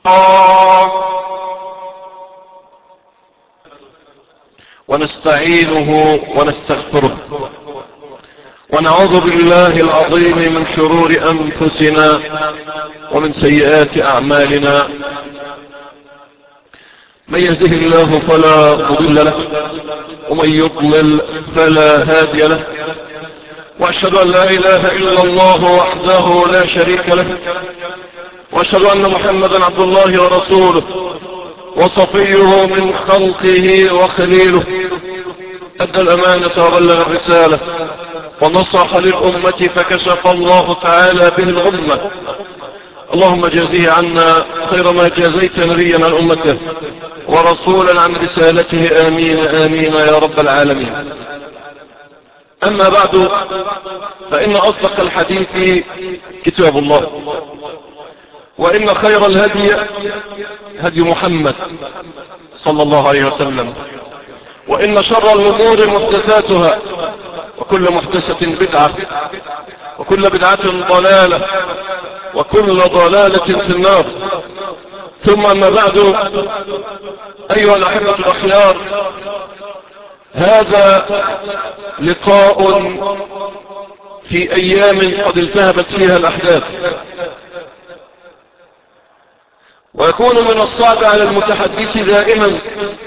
ونستعينه ونستغفره ونعوذ بالله العظيم من شرور أنفسنا ومن سيئات أعمالنا من يهده الله فلا مضل له ومن يضلل فلا هادي له وأشهد أن لا إله إلا الله وحده لا شريك له وأشهد أن محمدا عبد الله ورسوله وصفيه من خلقه وخليله أدى الأمانة وبلغ الرسالة ونصح للأمة فكشف الله تعالى به الأمة اللهم جازيه عنا خير ما جازيت نبيا عن أمته ورسولا عن رسالته آمين آمين يا رب العالمين أما بعد فإن أصدق الحديث كتاب الله وإن خير الهدي هدي محمد صلى الله عليه وسلم وإن شر الأمور محدثاتها وكل محدثة بدعة وكل بدعة ضلالة وكل ضلالة في النار ثم أما بعد أيها الأحبة الأخيار هذا لقاء في أيام قد التهبت فيها الأحداث ويكون من الصعب على المتحدث دائما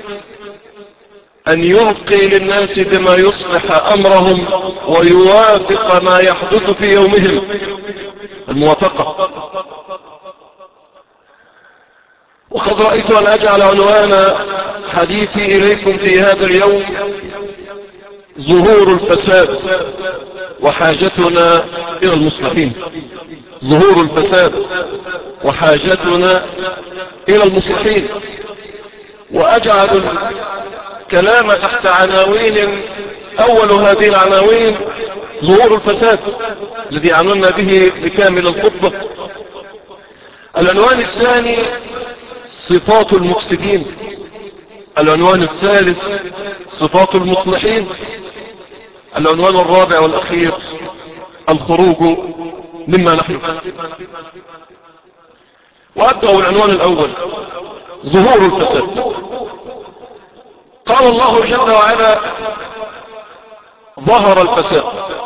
أن يلقي للناس بما يصلح أمرهم ويوافق ما يحدث في يومهم الموافقة وقد رأيت أن أجعل عنوان حديثي إليكم في هذا اليوم ظهور الفساد وحاجتنا إلى المصلحين ظهور الفساد وحاجتنا إلى المصلحين وأجعل الكلام تحت عناوين أول هذه العناوين ظهور الفساد الذي عنونا به بكامل الخطبة العنوان الثاني صفات المفسدين العنوان الثالث صفات المصلحين العنوان الرابع والأخير الخروج مما نحن وأبدأ العنوان الأول ظهور الفساد قال الله جل وعلا ظهر الفساد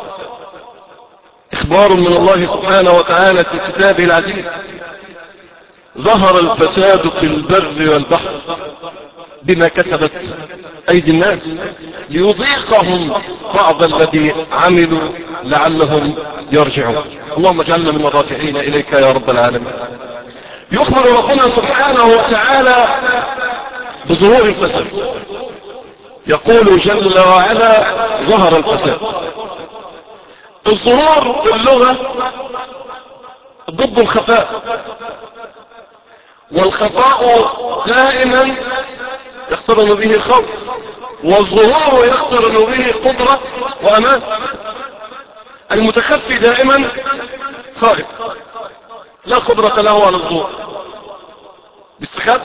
إخبار من الله سبحانه وتعالى في كتابه العزيز ظهر الفساد في البر والبحر بما كسبت أيدي الناس ليضيقهم بعض الذي عملوا لعلهم يرجعون اللهم اجعلنا من الراجعين إليك يا رب العالمين يخبر ربنا سبحانه وتعالى بظهور الفساد يقول جل وعلا ظهر الفساد الظهور في اللغة ضد الخفاء والخفاء دائما يقترن به الخوف والظهور يقترن به قدرة وأمان المتخفي دائما خائف لا قدرة له على الظهور باستخاف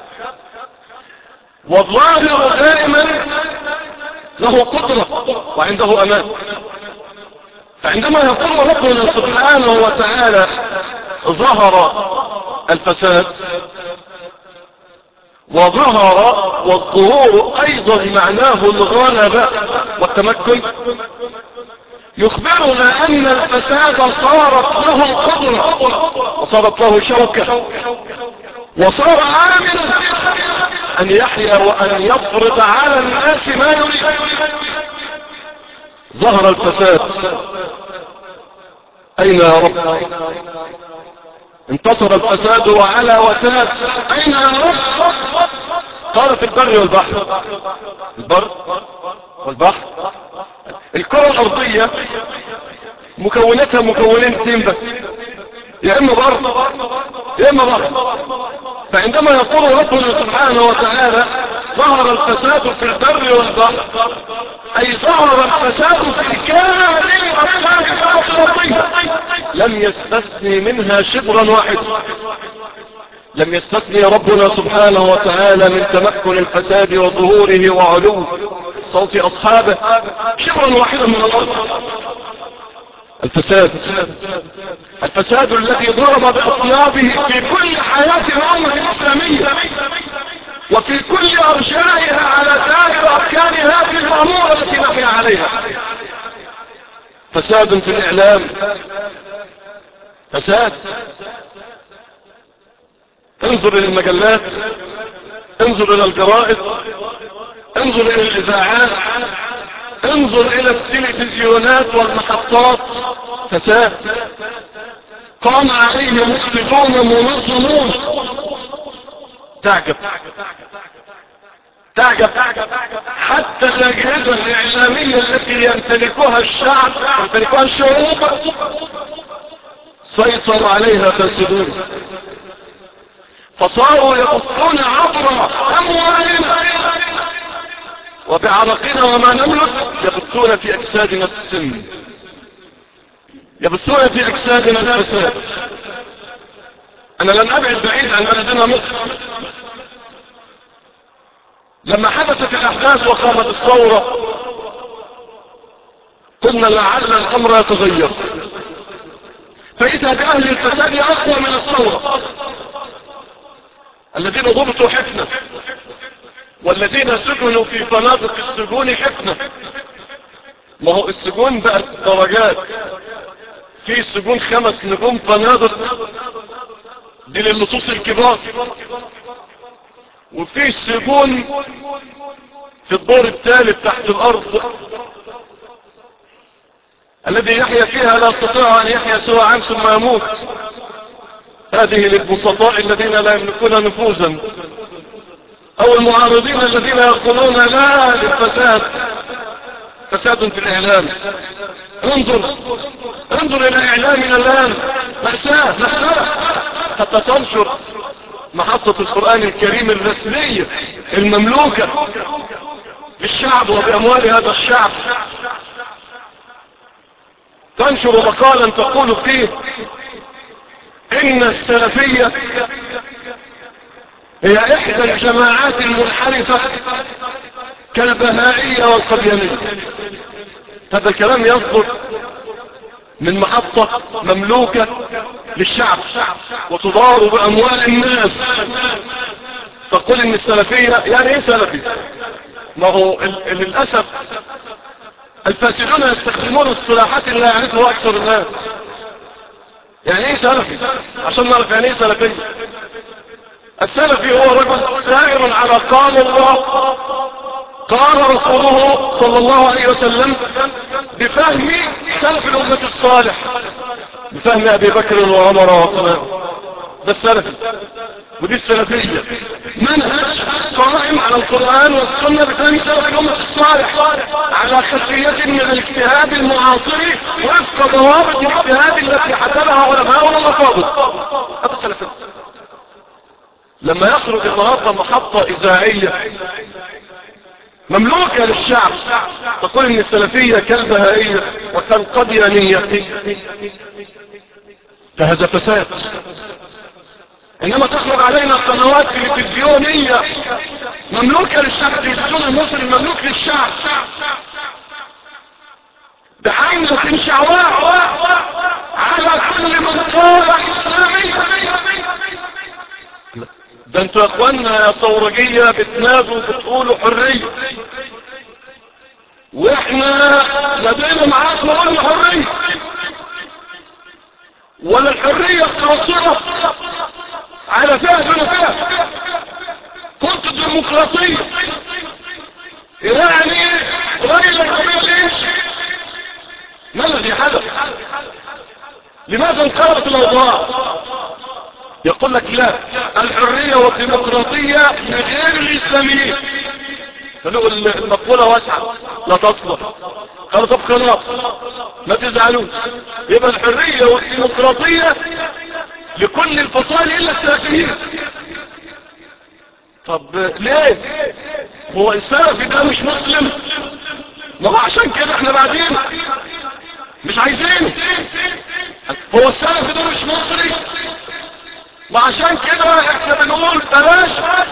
والظاهر دائما له قدرة وعنده أمان فعندما يقول ربنا سبحانه وتعالى ظهر الفساد وظهر والظهور ايضا معناه الغلبة والتمكن يخبرنا ان الفساد صارت له قدرة وصارت له شوكة وصار عاملا ان يحيا وان يفرض على الناس ما يريد ظهر الفساد اين يا رب انتصر الفساد وعلى وساد اين يا رب قال في البر والبحر البر والبحر الكرة الارضية مكوناتها مكونين بس يا اما بر يا اما بر فعندما يقول ربنا سبحانه وتعالى ظهر الفساد في البر والبحر اي ظهر الفساد في كامل اركان الارضية لم يستثني منها شبرا واحد لم يستثني ربنا سبحانه وتعالى من تمكن الفساد وظهوره وعلو صوت اصحابه شبرا واحدا من الارض الفساد الفساد الذي ضرب بأطنابه في كل حياة الأمة الإسلامية وفي كل أرجائها على سائر أركان هذه المأمورة التي نحيا عليها فساد في الإعلام فساد انظر إلى المجلات انظر إلى الجرائد انظر إلى الإذاعات انظر إلى التلفزيونات والمحطات فساد قام عليه مفسدون منظمون تعجب تعجب حتى الأجهزة الإعلامية التي يمتلكها الشعب يمتلكها الشعوب سيطر عليها فاسدون فصاروا يبصون عبر أموالنا وبعرقنا وما نملك يبثون في أجسادنا السن يبثون في أجسادنا الفساد أنا لن أبعد بعيد عن بلدنا مصر لما حدثت الأحداث وقامت الثورة قلنا لعل الأمر يتغير فإذا بأهل الفساد أقوى من الثورة الذين ضبطوا حفنة والذين سجنوا في فنادق السجون حفنة ما هو السجون بقت درجات في سجون خمس نجوم فنادق دي للنصوص الكبار وفي سجون في الدور الثالث تحت الارض الذي يحيا فيها لا يستطيع ان يحيا سوى عام ثم يموت هذه للبسطاء الذين لا يملكون نفوذا او المعارضين الذين يقولون لا للفساد فساد في الاعلام انظر انظر الى اعلامنا الان مأساة مأساة حتى تنشر محطة القرآن الكريم الرسمية المملوكة للشعب وبأموال هذا الشعب تنشر مقالا تقول فيه ان السلفية هي احدى الجماعات المنحرفة كالبهائية والقبيانية هذا الكلام يصدر من محطة مملوكة للشعب وتدار بأموال الناس تقول ان السلفية يعني ايه سلفي ما هو للأسف الفاسدون يستخدمون اصطلاحات لا يعرفها اكثر الناس يعني ايه سلفي عشان نعرف يعني ايه سلفي السلفي هو رجل سائر على قال الله قال رسوله صلى الله عليه وسلم بفهم سلف الأمة الصالح بفهم أبي بكر وعمر وعثمان ده السلفي ودي السلفية منهج قائم على القرآن والسنة بفهم سلف الأمة الصالح على خلفية من الاجتهاد المعاصر وفق ضوابط الاجتهاد التي حددها علماء الأفاضل هذا السلفي لما يخرج النهارده محطة إذاعية مملوكة للشعب تقول ان السلفية كالبهائية وكالقديانية فهذا فساد انما تخرج علينا قنوات تلفزيونية مملوكة للشعب التلفزيون المصري مملوك للشعب بحملة شعواء على كل من قال اسلامي ده انتوا يا اخوانا يا ثورجية بتنادوا بتقولوا حرية واحنا لدينا معاكم قلنا حرية ولا الحرية قاصرة على فئة دون فئة كنت الديمقراطية يعني رأي القضية ليش ما الذي حدث لماذا انقلبت الاوضاع يقول لك لا الحرية والديمقراطية لغير الاسلاميين فنقول المقولة واسعة لا تصلح قالوا طب خلاص ما تزعلوش يبقى الحرية والديمقراطية لكل الفصائل الا السلفيين طب ليه هو السلفي ده مش مسلم ما هو عشان كده احنا بعدين مش عايزين هو السلفي ده مش مصري وعشان كده احنا بنقول بلاش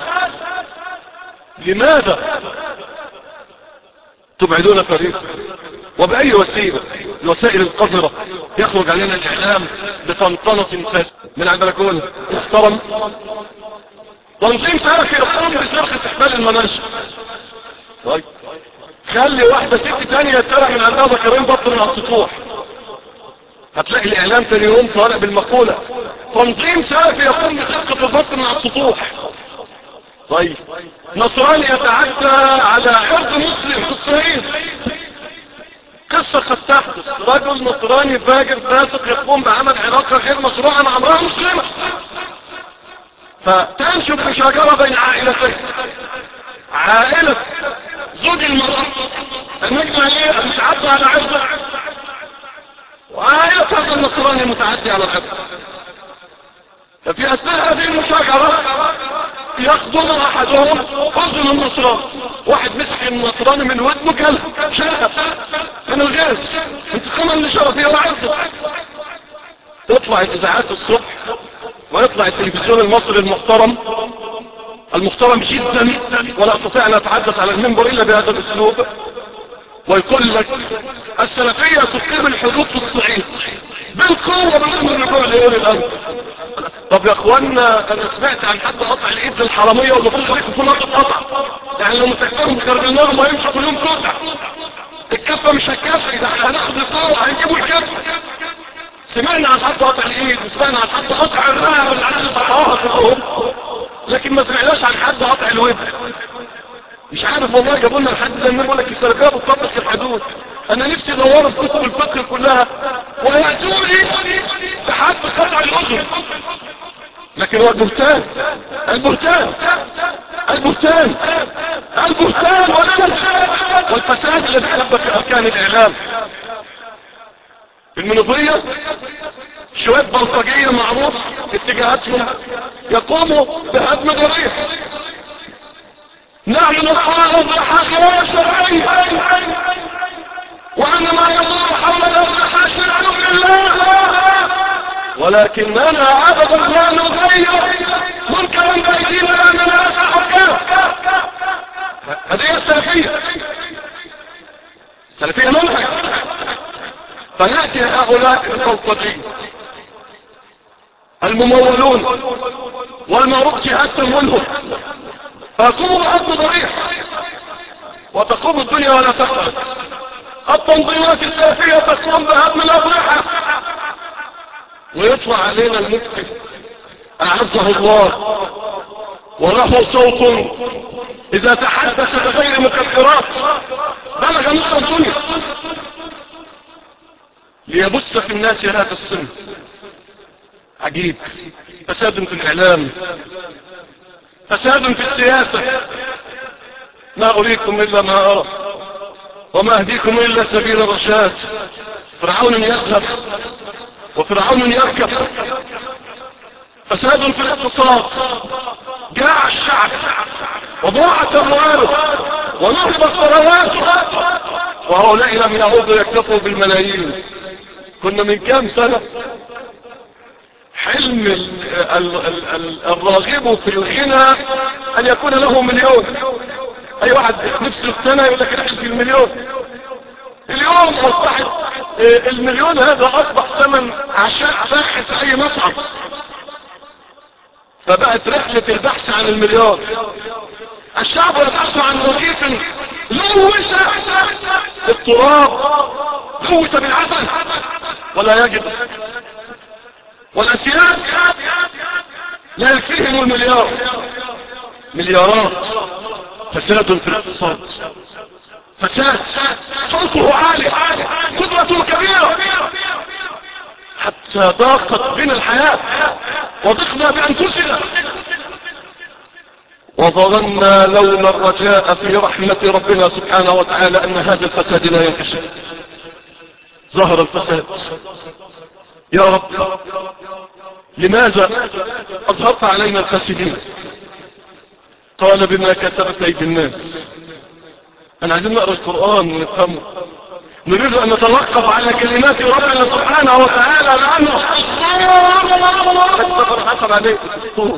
لماذا تبعدون فريق وبأي وسيلة الوسائل القذرة يخرج علينا الاعلام بطنطنة فاسدة من على البلكونه محترم تنظيم سلفي يقوم بصرخة احبال المناشر طيب خلي واحدة ست تانية ترى من عندها ذكرين بطن على السطوح هتلاقي الاعلام تاني يوم طالع بالمقولة تنظيم سلفي يقوم بسرقة البطن على السطوح طيب نصراني يتعدى على عرض مسلم في الصعيد قصة قد تحدث رجل نصراني فاجر فاسق يقوم بعمل علاقة غير مشروعة مع امرأة مسلمة فتنشب مشاجرة بين عائلتين عائلة زوج المرأة المجمع عليه المتعدى على عرضه وعائلة هذا النصراني المتعدي على العرض ففي اثناء هذه المشاجرة يخدم احدهم اذن النصراني واحد مسك النصراني من ودنه كلب شاهد من الغاز انتقاما لشرفه وعرضه تطلع الاذاعات الصبح ويطلع التلفزيون المصري المحترم المحترم جدا ولا استطيع ان اتحدث على المنبر الا بهذا الاسلوب ويقول لك السلفية تقيم الحدود في الصعيد بالقوة بدون الرجوع لأولي الأمر طب يا اخوانا انا سمعت عن حد قطع الايد للحرامية والمفروض يخفوا كلها تتقطع يعني لو مسكتهم خرجناهم ويمشوا كلهم قطع الكفة مش هتكفي ده هناخد القوة هنجيبوا الكتف سمعنا عن حد قطع الايد وسمعنا عن حد قطع الرقبة اللي عايز قطعوها في الأرض لكن ما سمعناش عن حد قطع الودن مش عارف والله جابوا لنا لحد لما يقول لك السلفيه بتطبق الحدود انا نفسي ادور في كتب الفقه كلها وياتوني بحد قطع الاذن لكن هو البهتان البهتان البهتان البهتان والكذب والفساد الذي تب في اركان الاعلام في المنوفيه شويه بلطجيه معروف اتجاهاتهم يقوموا بهدم ضريح نحن نحافظ حقيقة شرعية وأن ما يدور حول الأرض شرع لله ولكننا أبدا لا نغير منكرا بأيدينا لأننا نسعى حكام هذه هي السلفية السلفية منهج فيأتي هؤلاء البلطجية الممولون والمعروف جهاد تمولهم فيقوموا بحكم ضريح وتقوم الدنيا ولا تخرج التنظيمات السلفية تقوم بهدم الأضرحة ويطلع علينا المفتي أعزه الله وله صوت إذا تحدث بغير مكبرات بلغ نصف الدنيا ليبث في الناس هذا السن عجيب فساد في الإعلام فساد في السياسة ما أريكم إلا ما أرى وما أهديكم إلا سبيل الرشاد فرعون يذهب وفرعون يركب فساد في الاقتصاد جاع الشعب وضاعت أمواله ونهبت ثرواته وهؤلاء لم يعودوا يكتفوا بالملايين كنا من كام سنة حلم ال ال ال ال الراغب في الغنى ان يكون له مليون اي واحد نفسه اقتنى يقول لك رحلة المليون اليوم اصبحت المليون هذا اصبح ثمن عشاء فاخر في اي مطعم فبقت رحلة البحث عن المليار الشعب يبحث عن رغيف لوث التراب لوث بالعسل ولا يجد والاسياد لا يكفيهم المليار مليارات فساد في الاقتصاد فساد صوته عالي قدرته كبيرة حتى ضاقت بنا الحياة وضقنا بأنفسنا وظننا لولا الرجاء في رحمة ربنا سبحانه وتعالى أن هذا الفساد لا ينكشف ظهر الفساد يا رب لماذا أظهرت علينا الفاسدين قال بما كسبت أيدي الناس أنا عايزين نقرأ القرآن ونفهمه نريد أن نتوقف على كلمات ربنا سبحانه وتعالى لأنه السفر حصل عليه الدستور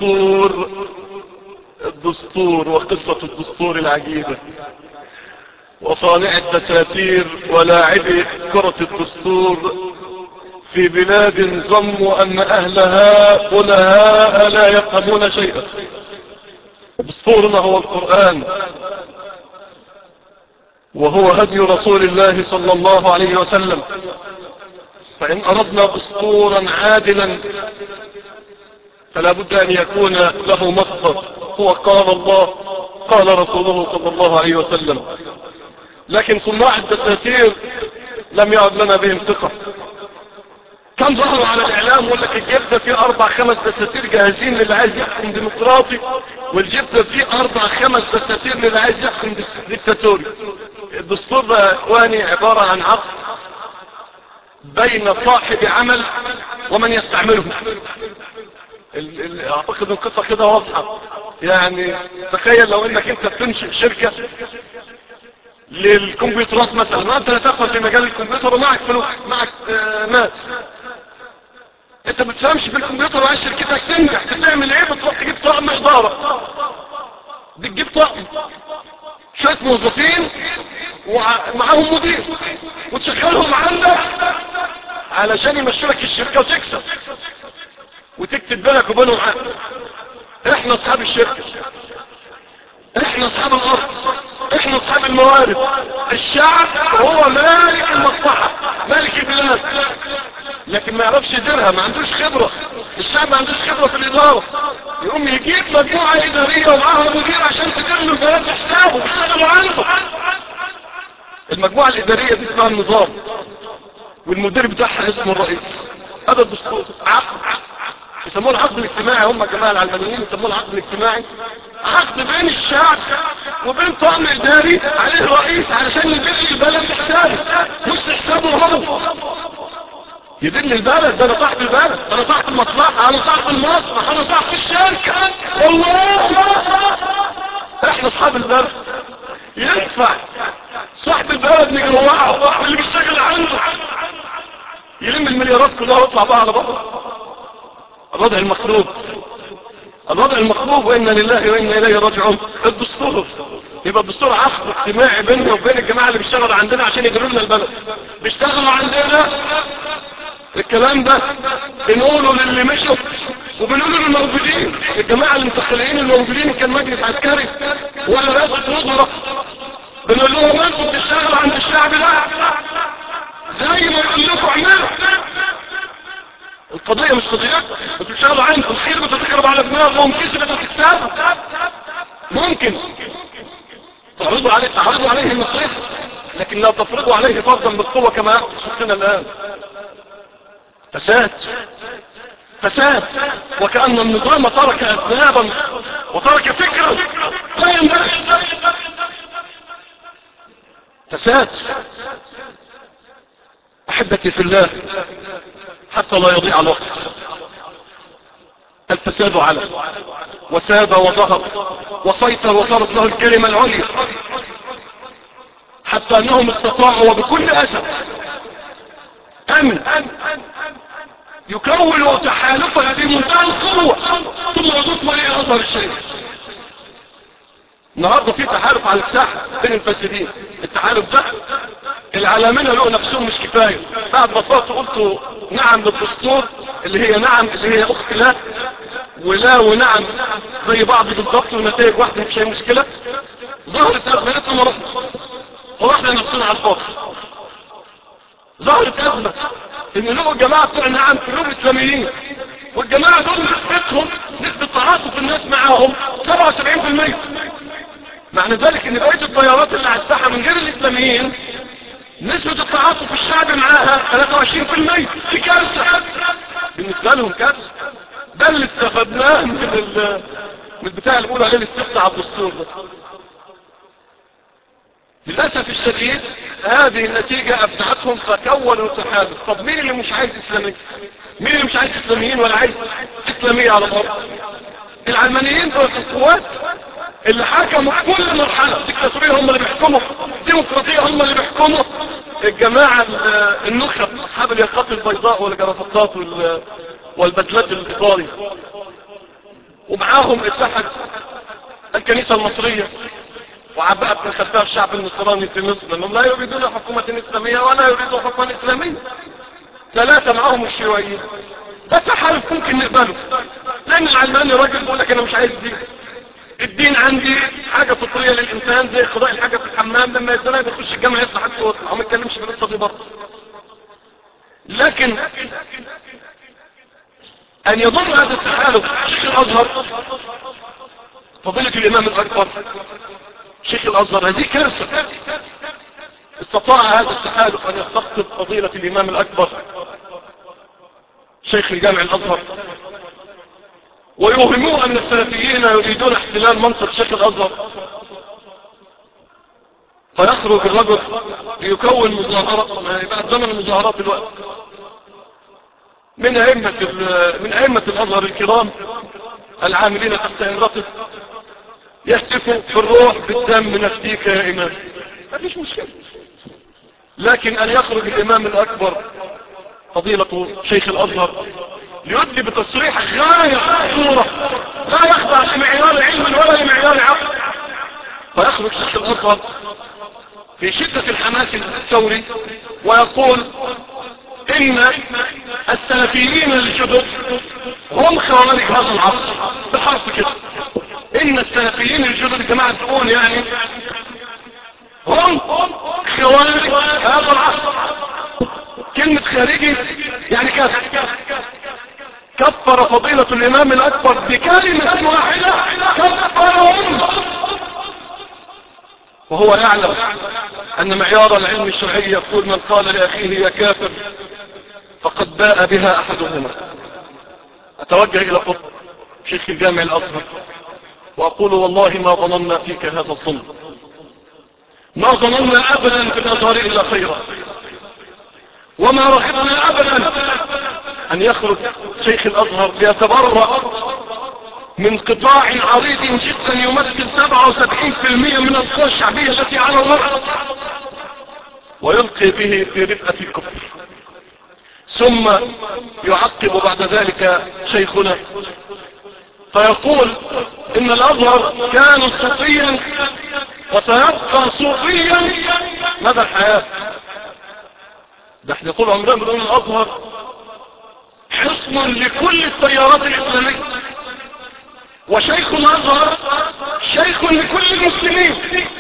الدستور الدستور وقصة الدستور العجيبة وصانع الدساتير ولاعبي كرة الدستور في بلاد ظنوا ان اهلها قلهاء لا يفهمون شيئا دستورنا هو القرآن وهو هدي رسول الله صلى الله عليه وسلم فإن أردنا دستورا عادلا فلا بد أن يكون له مصدر هو قال الله قال رسوله صلى الله عليه وسلم لكن صناع الدساتير لم يعد لنا بهم ثقة كم ظهروا على الاعلام ويقول لك الجبدة فيه اربع خمس دساتير جاهزين للي عايز يحكم ديمقراطي والجبدة فيه اربع خمس دساتير للي عايز يحكم ديكتاتوري الدستور ده يا اخواني عبارة عن عقد بين صاحب عمل ومن يستعمله ال ال اعتقد القصة كده واضحة يعني تخيل لو انك انت بتنشئ شركة للكمبيوترات مثلا وانت لا تفهم في مجال الكمبيوتر ومعك فلوس معك آه مال انت ما بتفهمش في الكمبيوتر وعايز شركتك تنجح بتعمل ايه بتروح تجيب طقم اداره بتجيب طقم شويه موظفين ومعاهم مدير وتشغلهم عندك علشان يمشوا لك الشركه وتكسب وتكتب بينك وبينهم عقد احنا اصحاب الشركه احنا اصحاب الارض احنا اصحاب الموارد الشعب هو مالك المصلحة مالك البلاد لكن ما يعرفش يديرها ما عندوش خبرة الشعب ما عندوش خبرة في الادارة يقوم يجيب مجموعة ادارية ومعاها مدير عشان تدير له البلد بحسابه ويشتغلوا عنده المجموعة الادارية دي اسمها النظام والمدير بتاعها اسمه الرئيس هذا الدستور عقد يسموه العقد الاجتماعي هم الجماعة العلمانيين يسموه العقد الاجتماعي عقد بين الشعب وبين طقم اداري عليه رئيس علشان يدير البلد بحسابه مش حسابه هو يدير البلد ده انا صاحب البلد انا صاحب المصلحة انا صاحب المصلحة انا صاحب الشركة والله احنا اصحاب البلد ينفع صاحب البلد نجوعه اللي بيشتغل عنده يلم المليارات كلها ويطلع بقى على بره الوضع المخلوق الوضع المخلوق وإنا لله وإنا إليه راجعون الدستور يبقى الدستور عقد اجتماعي بيننا وبين الجماعة اللي بيشتغلوا عندنا عشان يديروا لنا البلد بيشتغلوا عندنا الكلام ده بنقوله للي مشوا وبنقوله للموجودين الجماعة المنتقلين الموجودين كان مجلس عسكري ولا رئاسة وزراء بنقول لهم انتوا بتشتغلوا عند الشعب ده زي ما يقول لكم اعملوا القضية مش قضية انتوا بتشتغلوا عنكم الخير بتتقرب على دماغهم كسبت وتكسبوا ممكن تعرضوا عليه تعرضوا عليه النصيحة لكن لا تفرضوا عليه فرضا بالقوة كما يحدث وقتنا الآن فساد فساد وكأن النظام ترك أسبابا وترك فكرا لا ينبغي فساد أحبتي في الله حتى لا يضيع الوقت الفساد على وساد وظهر وسيطر وصارت له الكلمة العليا حتى انهم استطاعوا وبكل اسف امن يكون تحالفا في منتهى القوة ثم يضيف ولي الازهر الشريف النهاردة في تحالف على الساحة بين الفاسدين التحالف ده العالمين لقوا نفسهم مش كفاية بعد ما طلعت قلت نعم للدستور اللي هي نعم اللي هي اخت لا ولا ونعم زي بعض بالظبط ونتائج واحدة مش اي مشكلة ظهرت ازمتنا مرضنا فرحنا نفسنا على الفاضي ظهرت ازمة ان لقوا الجماعة بتوع نعم كلهم اسلاميين والجماعة دول نسبتهم نسبة تعاطف الناس معاهم 77% معنى ذلك ان بقية الطيارات اللي على الساحة من غير الاسلاميين نسبة التعاطف الشعبي معاها 23% دي كارثة بالنسبة لهم كارثة ده اللي استفدناه من ال من البتاع اللي بيقولوا عليه الاستفتاء على الدستور ده للأسف الشديد هذه النتيجة أفزعتهم فكونوا تحالف طب مين اللي مش عايز إسلامي مين اللي مش عايز إسلاميين ولا عايز إسلامية على الأرض العلمانيين دول القوات اللي حكموا كل مرحلة ديكتاتورية هم اللي بيحكموا ديمقراطية هم اللي بيحكموا الجماعة النخب أصحاب اليافطات البيضاء والجرافطات والبدلات الإيطالي ومعاهم اتحد الكنيسة المصرية وعبأت من خلفها الشعب النصراني في مصر لأنهم لا يريدون حكومة إسلامية ولا يريدون حكومة إسلامية ثلاثة معهم الشيوعيين ده تحالف ممكن نقبله لأن العلماني راجل بيقول لك أنا مش عايز دين الدين عندي حاجة فطرية للإنسان زي قضاء الحاجة في الحمام لما يتنى بيخش الجامعة يصلح حاجته ويطلع ما يتكلمش في القصة دي برضه لكن أن يضر هذا التحالف شيخ الأزهر فضيلة الإمام الأكبر شيخ الأزهر هذه كارثة استطاع هذا التحالف أن يستقطب فضيلة الإمام الأكبر شيخ الجامع الأزهر ويوهموه أن السلفيين يريدون احتلال منصب شيخ الأزهر فيخرج الرجل ليكون مظاهرة بعد زمن المظاهرات الوقت من أئمة من أئمة الأزهر الكرام العاملين تحت إمرته يهتفوا في الروح بالدم نفديك يا إمام ما فيش مشكلة لكن أن يخرج الإمام الأكبر فضيلة شيخ الأزهر ليدلي بتصريح غاية خطورة لا يخضع لمعيار علم ولا لمعيار عقل فيخرج شيخ الأزهر في شدة الحماس الثوري ويقول إن السلفيين الجدد هم خوارج هذا العصر بحرف كده إن السلفيين الجدد الجماعة تقول يعني هم خوارج هذا العصر كلمة خارجي يعني كافر كفر فضيلة الإمام الأكبر بكلمة واحدة كفرهم وهو يعلم أن معيار العلم الشرعي يقول من قال لأخيه يا كافر فقد باء بها أحدهما أتوجه إلى فضل شيخ الجامع الأصغر وأقول والله ما ظننا فيك هذا الظن ما ظننا أبدا في الأزهر إلا خيرا وما رحبنا أبدا أن يخرج شيخ الأزهر ليتبرأ من قطاع عريض جدا يمثل 77% من القوى الشعبية التي على الأرض ويلقي به في ربقة الكفر ثم يعقب بعد ذلك شيخنا فيقول ان الازهر كان صوفيا وسيبقى صوفيا مدى الحياة ده احنا طول عمرنا بنقول الازهر حصن لكل التيارات الاسلامية وشيخ الازهر شيخ لكل المسلمين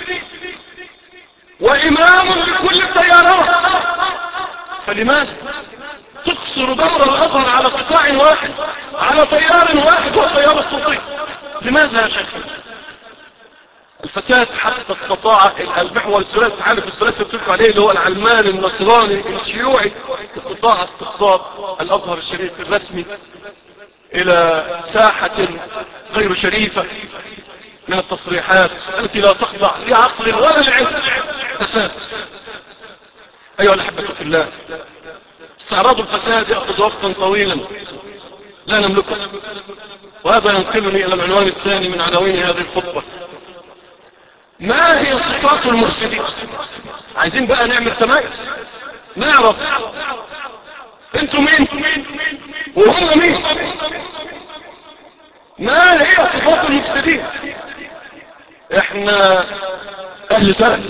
وامام لكل التيارات فلماذا تقصر دور الازهر على قطاع واحد على تيار واحد هو التيار الصوفي لماذا يا شيخ الفساد حتى استطاع المحور الثلاثي التحالف الثلاثي اللي عليه اللي هو العلماني النصراني الشيوعي استطاع استقطاب الازهر الشريف الرسمي الى ساحة غير شريفة من التصريحات التي لا تخضع لعقل ولا لعلم فساد ايها الاحبة في الله استعراض الفساد يأخذ وقتا طويلا لا نملكه وهذا ينقلني الى العنوان الثاني من عناوين هذه الخطبة ما هي صفات المفسدين عايزين بقى نعمل تميز نعرف انتوا مين وهم مين ما هي صفات المفسدين احنا اهل سنة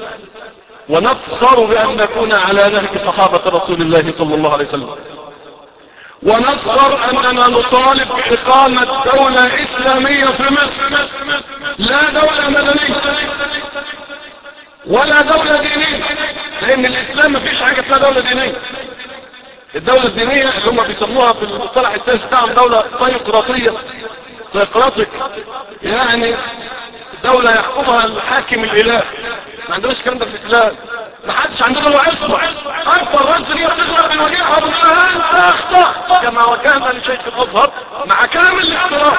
ونفخر بان نكون على نهج صحابة رسول الله صلى الله عليه وسلم ونفخر اننا نطالب باقامة دولة اسلامية في مصر لا دولة مدنية ولا دولة دينية لان الاسلام ما فيش حاجة اسمها دولة دينية الدولة الدينية اللي هم بيسموها في المصطلح السياسي بتاعهم دولة سيقراطية سيقراطيك يعني دولة يحكمها الحاكم الاله ما عندناش الكلام ده في الاسلام ما حدش عندنا له عصمة اكبر رجل هي تضرب بالوجيهة وبالله انت اخطأ كما وكان لشيخ الازهر مع كامل الاحترام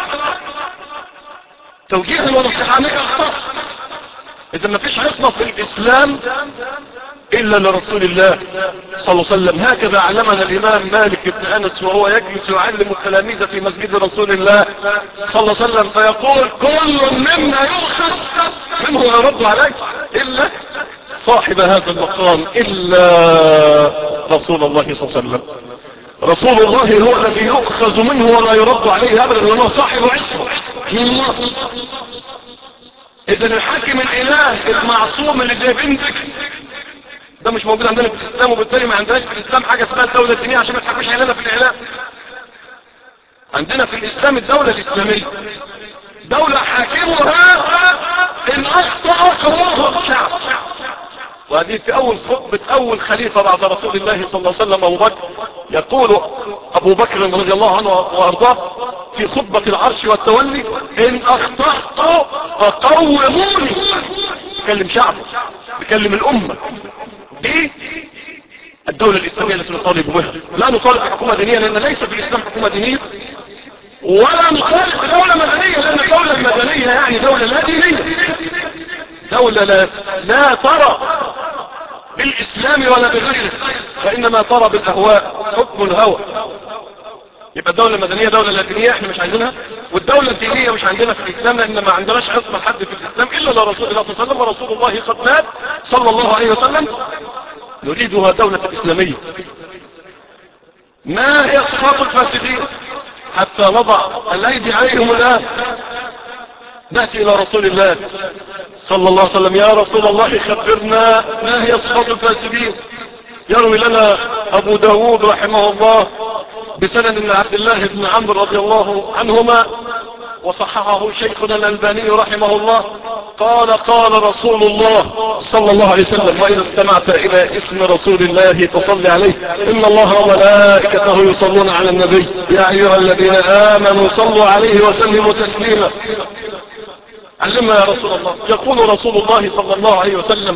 توجيها ونصيحة انك اخطأ اذا ما فيش عصمة في الاسلام الا لرسول الله صلى الله عليه وسلم هكذا علمنا الامام مالك بن انس وهو يجلس يعلم التلاميذ في مسجد رسول الله صلى الله عليه وسلم فيقول كل منا يؤخذ منه يرد عليه الا صاحب هذا المقام الا رسول الله صلى الله عليه وسلم رسول الله هو الذي يؤخذ منه ولا يرد عليه ابدا لانه صاحب عصمه من الله اذا الحاكم الاله المعصوم اللي زي بنتك ده مش موجود عندنا في الاسلام وبالتالي ما عندناش في الاسلام حاجة اسمها الدولة الدينية عشان ما تحكوش علينا في الاعلام عندنا في الاسلام الدولة الاسلامية دولة حاكمها ان اخطأ قراره الشعب وهذه في اول خطبة اول خليفة بعد رسول الله صلى الله عليه وسلم ابو بكر يقول ابو بكر رضي الله عنه وارضاه في خطبة العرش والتولي ان اخطأت فقوموني بيكلم شعبه بيكلم الامة دي الدولة الاسلامية التي نطالب بها لا نطالب بحكومة دينية لان ليس في الاسلام حكومة دينية ولا نطالب بدولة مدنية لان الدولة المدنية يعني دولة لا دينية دولة لا, لا ترى بالاسلام ولا بغيره وانما ترى بالاهواء حكم الهوى يبقى الدولة المدنية دولة لا دينية احنا مش عايزينها والدولة الدينية مش عندنا في الاسلام لان ما عندناش عصمة حد في الاسلام الا لرسول الله صلى الله عليه وسلم ورسول الله قد مات صلى الله عليه وسلم نريدها دولة اسلامية ما هي صفات الفاسدين حتى نضع الايدي عليهم الان نأتي الى رسول الله صلى الله عليه وسلم يا رسول الله خبرنا ما هي صفات الفاسدين يروي لنا ابو داود رحمه الله بسند من عبد الله بن عمرو رضي الله عنهما وصححه شيخنا الألباني رحمه الله قال قال رسول الله صلى الله عليه وسلم وإذا استمعت إلى اسم رسول الله فصل عليه إن الله وملائكته يصلون على النبي يا أيها الذين آمنوا صلوا عليه وسلموا تسليما علمنا يا رسول الله يقول رسول الله صلى الله عليه وسلم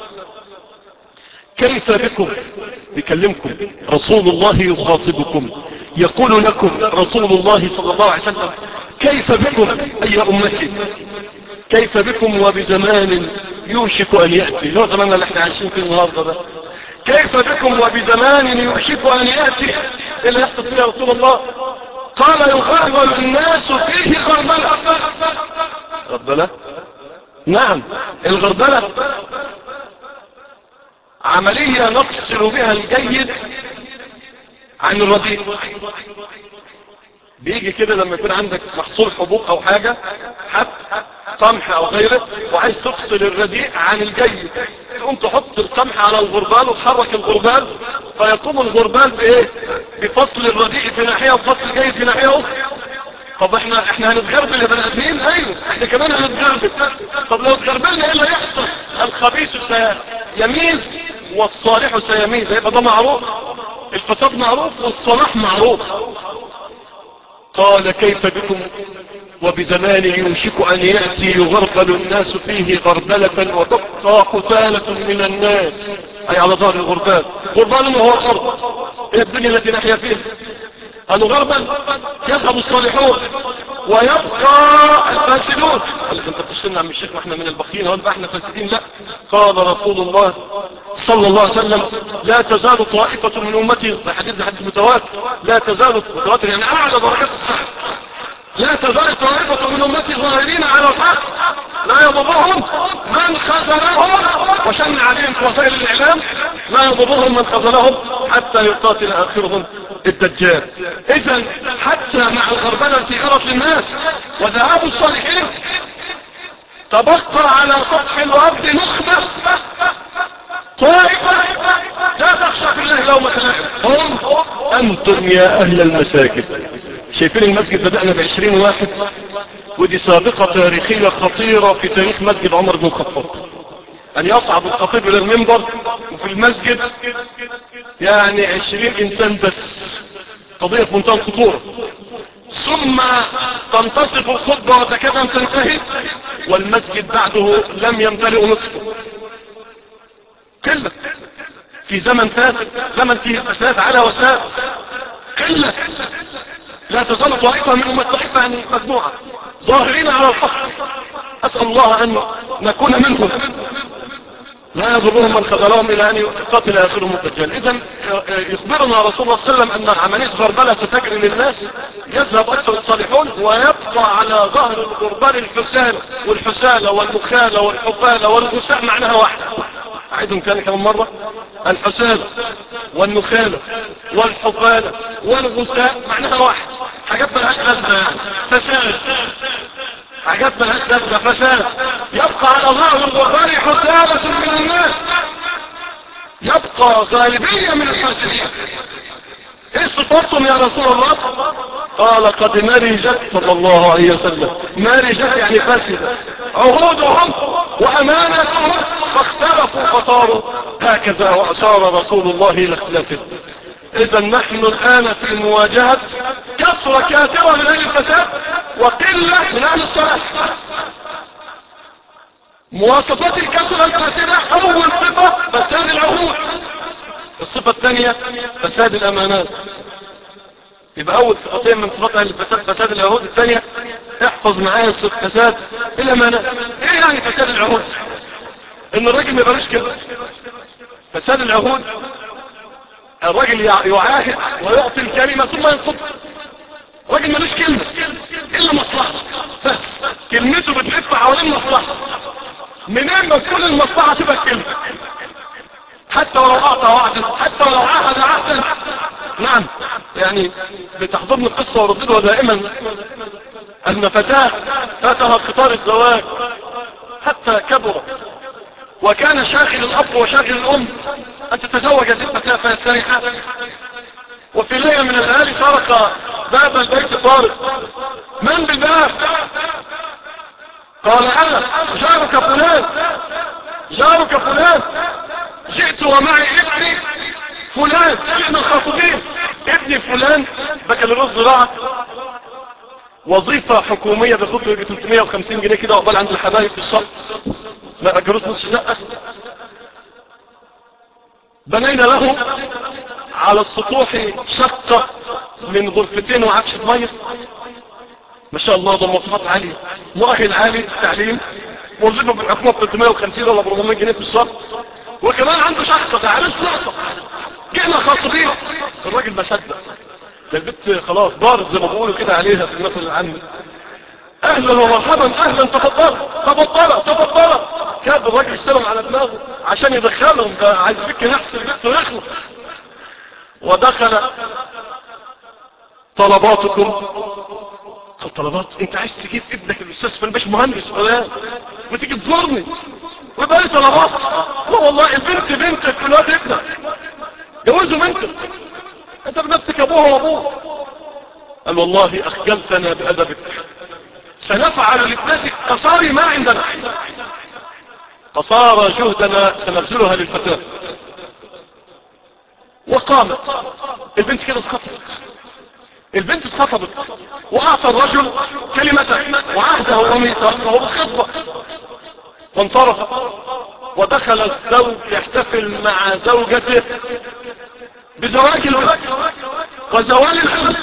كيف بكم بكلمكم رسول الله يخاطبكم يقول لكم رسول الله صلى الله عليه وسلم كيف بكم أي أمتي كيف بكم وبزمان يوشك أن يأتي هو زماننا اللي احنا عايشين فيه النهاردة ده كيف بكم وبزمان يوشك أن يأتي ايه اللي يحصل فيه يا رسول الله قال يغربل الناس فيه غربلة غربلة نعم الغربلة عملية نفصل بها الجيد عن الرديء بيجي كده لما يكون عندك محصول حبوب او حاجة حب قمح او غيره وعايز تفصل الرديء عن الجيد تقوم تحط القمح على الغربال وتحرك الغربال فيقوم الغربال بايه بفصل الرديء في ناحية وفصل الجيد في ناحية اخرى طب احنا احنا هنتغربل يا بني ادمين ايوه احنا كمان هنتغربل طب لو اتغربلنا ايه اللي هيحصل الخبيث سيميز والصالح سيميز يبقى ده معروف الفساد معروف والصلاح معروف قال كيف بكم وبزمان يوشك أن يأتي يغربل الناس فيه غربلة وتبقى حثالة من الناس أي على ظهر الغربال غربال وهو الأرض هي الدنيا التي نحيا فيها قالوا غربا يذهب الصالحون ويبقى الفاسدون قال لك انت بتشتمنا عم الشيخ ما احنا من البخيين هو احنا فاسدين لا قال رسول الله صلى الله عليه وسلم لا تزال طائفة من امتي حديث حديث متواتر لا تزال متواتر يعني اعلى درجات الصحة لا تزال طائفة من امتي ظاهرين على الحق لا يضرهم من خذلهم وشن عليهم في وسائل الاعلام لا يضرهم من خذلهم حتى يقاتل اخرهم الدجال اذا حتى مع الغربلة التي جرت للناس وذهاب الصالحين تبقى على سطح الارض نخبة طائفة لا تخشى في الله لومة لائم هم انتم يا اهل المساجد شايفين المسجد بدأنا بعشرين واحد ودي سابقة تاريخية خطيرة في تاريخ مسجد عمر بن الخطاب ان يصعد الخطيب الى المنبر وفي المسجد يعني عشرين انسان بس قضية في منتهى الخطورة ثم تنتصف الخطبة وتكاد ان تنتهي والمسجد بعده لم يمتلئ نصفه قلة في زمن فاسد زمن فيه فساد على وساد قلة لا تزال طائفة من أمة طائفة يعني مجموعة ظاهرين على الحق أسأل الله أن نكون منهم لا يضرهم من خذلهم إلى أن يقاتل آخرهم الدجال إذا يخبرنا رسول الله صلى الله عليه وسلم أن عملية غربلة ستجري للناس يذهب أكثر الصالحون ويبقى على ظهر الغربال الحسال والحسالة والمخالة والحفالة والغساء معناها واحدة أعيدهم تاني كمان مرة الحسالة والنخالة والحفالة والغساء معناها واحد حاجات ملهاش لازمة يعني فساد حاجات ملهاش لازمة فساد يبقى على ظهر الغبار حسالة من الناس يبقى غالبية من الحاسدين ايه صفاتهم يا رسول الله قال قد مرجت صلى الله عليه وسلم مرجت يعني فاسدة عهودهم وامانتهم فاختلفوا فصاروا هكذا واشار رسول الله الى اختلافهم اذا نحن الان في مواجهة كسرة كاثرة من اهل الفساد وقلة من اهل الصلاح مواصفات الكسرة الفاسدة اول صفة فساد العهود الصفة الثانية فساد الامانات يبقى اول صفتين من صفات اهل الفساد فساد العهود الثانية احفظ معايا فساد الامانات ايه يعني فساد العهود ان الراجل ما يبقاش كده فساد العهود الراجل يعاهد ويعطي الكلمة ثم ينقضها راجل ملوش كلمة الا مصلحته بس كلمته بتلف حوالين مصلحته منين ما تكون المصلحة تبقى الكلمة حتى ولو اعطى وعدا حتى ولو عاهد عهدا نعم يعني بتحضرني القصة ورددها دائما ان فتاة فاتها قطار الزواج حتى كبرت وكان شاغل الاب وشاغل الام ان تتزوج هذه الفتاة فيستريحا وفي ليلة من الاهالي طرق باب البيت طارق من بالباب قال انا جارك فلان جارك فلان جئت ومعي ابني فلان ابن الخاطبين ابني فلان بكالوريوس زراعة وظيفة حكومية بياخد له 350 جنيه كده عقبال عند الحبايب في الشهر ما اجروش نص شقة بنينا له على السطوح شقة من غرفتين وعفشة مية ما شاء الله ده مواصفات عالية مؤهل عالي تعليم وظيفة بالحكومة ب 350 ولا ب 400 جنيه في الشهر وكمان عنده شقة ده عريس لقطة جئنا خاطبين الراجل ما صدق ده البت خلاص دارت زي ما بيقولوا كده عليها في المثل العام اهلا ومرحبا اهلا تفضل تفضل تفضل كاد الراجل السلم على دماغه عشان يدخلهم ده عايز بك نحس البت ويخلص ودخل طلباتكم الطلبات انت عايز تجيب ابنك الاستاذ فلان باش مهندس فلان وتيجي تزورني ويبقى لي طلبات لا والله البنت بنتك والواد ابنك جوزوا بنتك انت بنفسك ابوها وابوه قال والله اخجلتنا بادبك سنفعل لابنتك قصاري ما عندنا قصارى جهدنا سنبذلها للفتاة وقامت البنت كده اتخطبت البنت اتخطبت واعطى الرجل كلمة وعهده وميثاقه بالخطبة وانصرف ودخل الزوج يحتفل مع زوجته بزواج الولد وزوال الحمل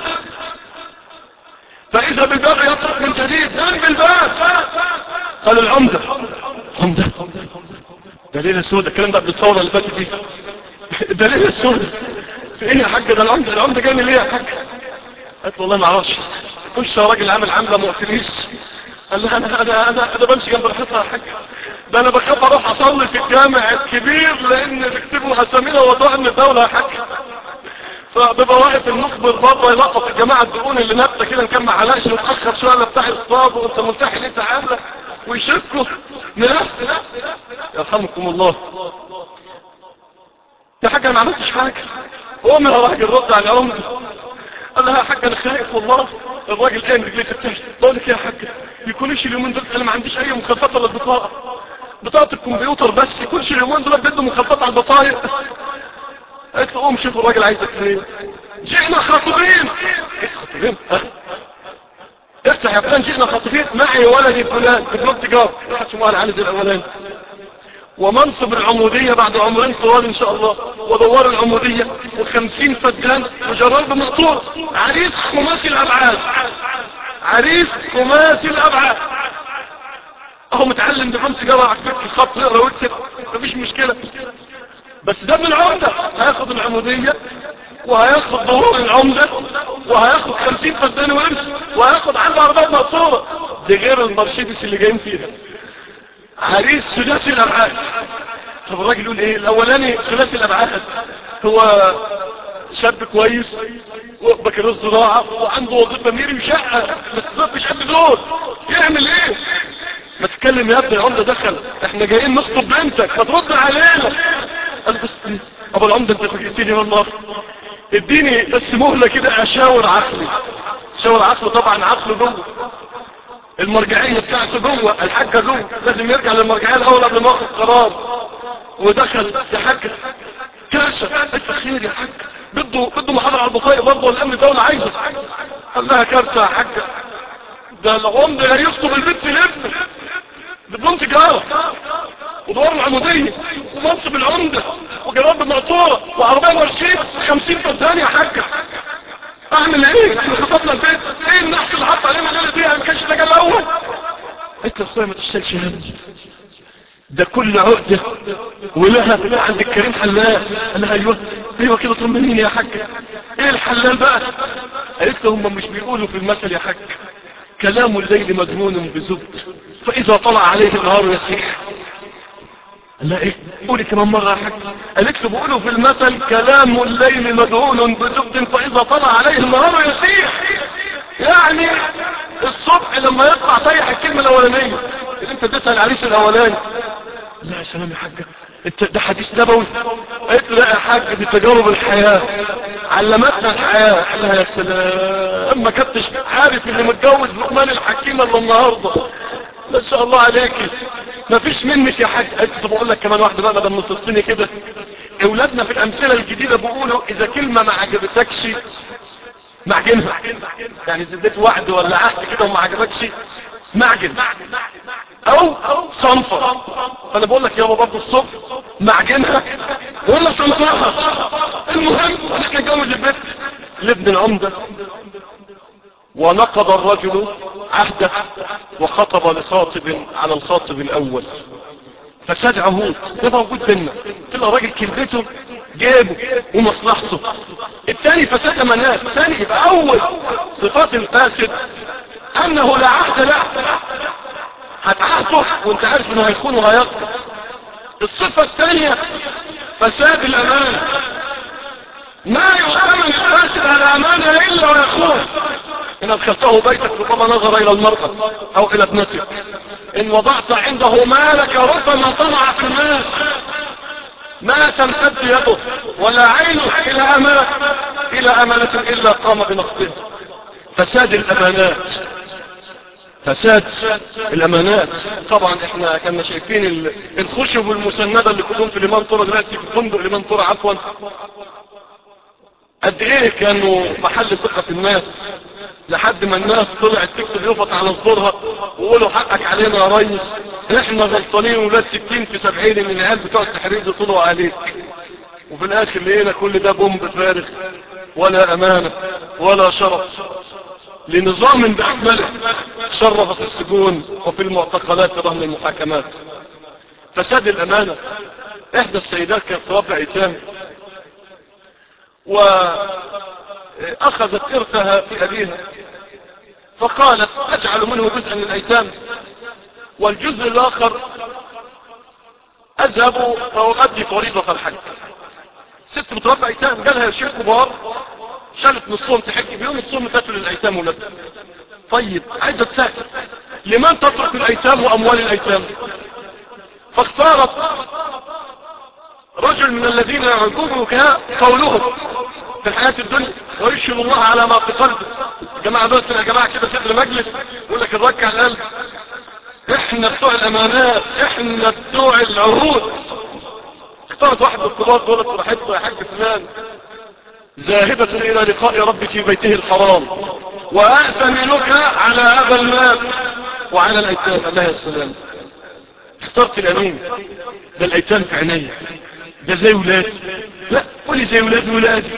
فاذا بالباب يطرق من جديد من بالباب قال العمدة عمدة دليل سودة الكلام ده بالصورة اللي فاتت دي دليل السودة في ايه يا حاج ده العمدة العمدة جاني ليه يا حاج قالت له والله ما اعرفش خش يا راجل عامل عامله ما قلتليش قال لها انا انا انا انا بمشي جنب الحيطه يا حاج ده انا بخاف اروح اصلي في الجامع الكبير لان بيكتبوا اسامينا وضوء من الدوله يا حاج فبيبقى واقف المخبر بره يلقط الجماعه الدقون اللي نبته كده كان ما علقش متاخر شويه الا بتاع اصطاد وانت ملتحي ليه تعالى ويشكوا نلف يرحمكم الله يا حاج انا ما عملتش حاجه قوم يا راجل رد على عمده قال لها يا حاج انا خايف والله الراجل قام رجليه تفتح بقول لك يا حاج يكونش اليومين دول انا ما عنديش اي مخالفات ولا البطاقه بطاقه الكمبيوتر بس يكونش اليومين دول بده مخالفات على البطايق قالت له قوم شوف الراجل عايزك فين جئنا خاطبين خاطبين افتح يا فلان جئنا خاطبين معي ولدي فلان دبلوم تجاره واحد شمال على زي الاولاني ومنصب العمودية بعد عمرين طوال ان شاء الله ودوار العمودية وخمسين فدان وجرار بمقطور عريس خماسي الابعاد عريس خماسي الابعاد اهو متعلم دبلوم تجارة على فكر الخط يقرا ويكتب مفيش مشكلة بس ده من العمدة هياخد العمودية وهياخد ظهور العمدة وهياخد خمسين فدان ورث وهياخد عنده ارباب مقطورة دي غير المرشيدس اللي جايين فيها عريس ثلاثي الابعاد طب الراجل يقول ايه الاولاني ثلاثي الابعاد هو شاب كويس وبكالوريوس زراعه وعنده وظيفه ميري وشقه بس ما فيش حد دول يعمل ايه ما تتكلم يا ابني العمدة دخل احنا جايين نخطب بنتك ما ترد علينا قال بس ابو العمدة انت فاجئتني والله اديني بس مهلة كده اشاور عقلي شاور عقله طبعا عقله جوه المرجعية بتاعته جوه الحاجة جوه لازم يرجع للمرجعية الاول قبل ما ياخد قرار ودخل يا حاج كاشة انت خير يا حاج بده بده محاضرة على البخاري برضه الامن الدولة عايزة قال لها كارثة يا حاج ده العمدة يخطب البنت لابنه دبلوم تجارة ودور العمودية ومنصب العمدة وجراب المقطورة وعربية مرشيد خمسين فدان يا حاجة اعمل ايه احنا خطبنا البيت ايه النحس اللي حط علينا الليلة دي ما كانش ده الاول قلت له اخويا ما تشتغلش هم ده كل عقدة ولها عند الكريم حلال قال لها ايوه ايوه كده طمنيني يا حاج ايه الحلال بقى قالت له هم مش بيقولوا في المثل يا حاج كلام الليل مدهون بزبد فاذا طلع عليه النهار يسيح لا ايه قولي كمان مرة يا حاج قالت له بيقولوا في المثل كلام الليل مدهون بزبد فاذا طلع عليه النهار يسيح يعني الصبح لما يطلع سيح الكلمة الاولانية اللي انت اديتها العريس الاولاني لا يا سلام يا حاجة انت ده حديث نبوي قالت له لا يا حاج دي تجارب الحياة علمتنا الحياة قال لها يا سلام ما كنتش عارف اللي متجوز لقمان الحكيمة اللي النهاردة ما شاء الله عليكي ما فيش منك يا حاج قلت طب اقول لك كمان واحدة بقى بدل نصفتني كده اولادنا في الامثلة الجديدة بيقولوا اذا كلمة ما عجبتكش معجنها يعني زدت وعد ولا عهد كده وما عجبكش معجن او صنفة فانا بقول لك يابا برضه الصبح معجنها ولا صنفها المهم ان احنا نجوز البيت لابن العمدة ونقض الرجل عهده وخطب لخاطب على الخاطب الاول فساد عهود ده موجود بينا تبقى راجل كلمته جابه ومصلحته التاني فساد امانات التاني يبقى اول صفات الفاسد انه لا عهد له هتعهده وانت عارف انه هيخون وهيغفر الصفة الثانية فساد الامان ما يؤمن الفاسد على امانة الا ويخون ان ادخلته بيتك ربما نظر الى المرأة او الى ابنتك ان وضعت عنده مالك ربما طمع في المال ما تمتد يده ولا عينه الى امانة الى امانة الا قام بنقضها فساد الامانات فساد الامانات طبعا احنا كنا شايفين الخشب المسندة اللي كلهم في الامام طرى دلوقتي في فندق الامام طرى عفوا قد ايه كانوا محل ثقة الناس لحد ما الناس طلعت تكتب يفط على صدورها وقولوا حقك علينا يا ريس احنا غلطانين ولاد ستين في سبعين ان العيال بتوع التحرير دي طلعوا عليك وفي الاخر لقينا كل ده بومب فارغ ولا امانة ولا شرف لنظام باكمله شرف في السجون وفي المعتقلات رهن المحاكمات فساد الامانة احدى السيدات كانت رابع ايتام واخذت ارثها في ابيها فقالت اجعل منه جزءا للايتام والجزء الاخر اذهب فاؤدي فريضة الحج ست بتربى ايتام قالها يا شيخ كبار شالت نصهم تحج بيوم نصهم تاتوا للايتام ولادها طيب عايزة تساكت لمن تترك الايتام واموال الايتام فاختارت رجل من الذين يعجبك قولهم في الحياة الدنيا ويشهد الله على ما في قلبه جماعة دولت يا جماعة كده صدر مجلس يقول لك الركع القلب احنا بتوع الامانات احنا بتوع العهود اختارت واحد من الكبار دولت وراحت له يا حاج فلان ذاهبة الى لقاء ربك في بيته الحرام وأأتمنك على هذا المال وعلى الايتام الله السلام اخترت الامين ده الايتام في عينيا ده زي ولادي لا قولي زي ولادي ولادي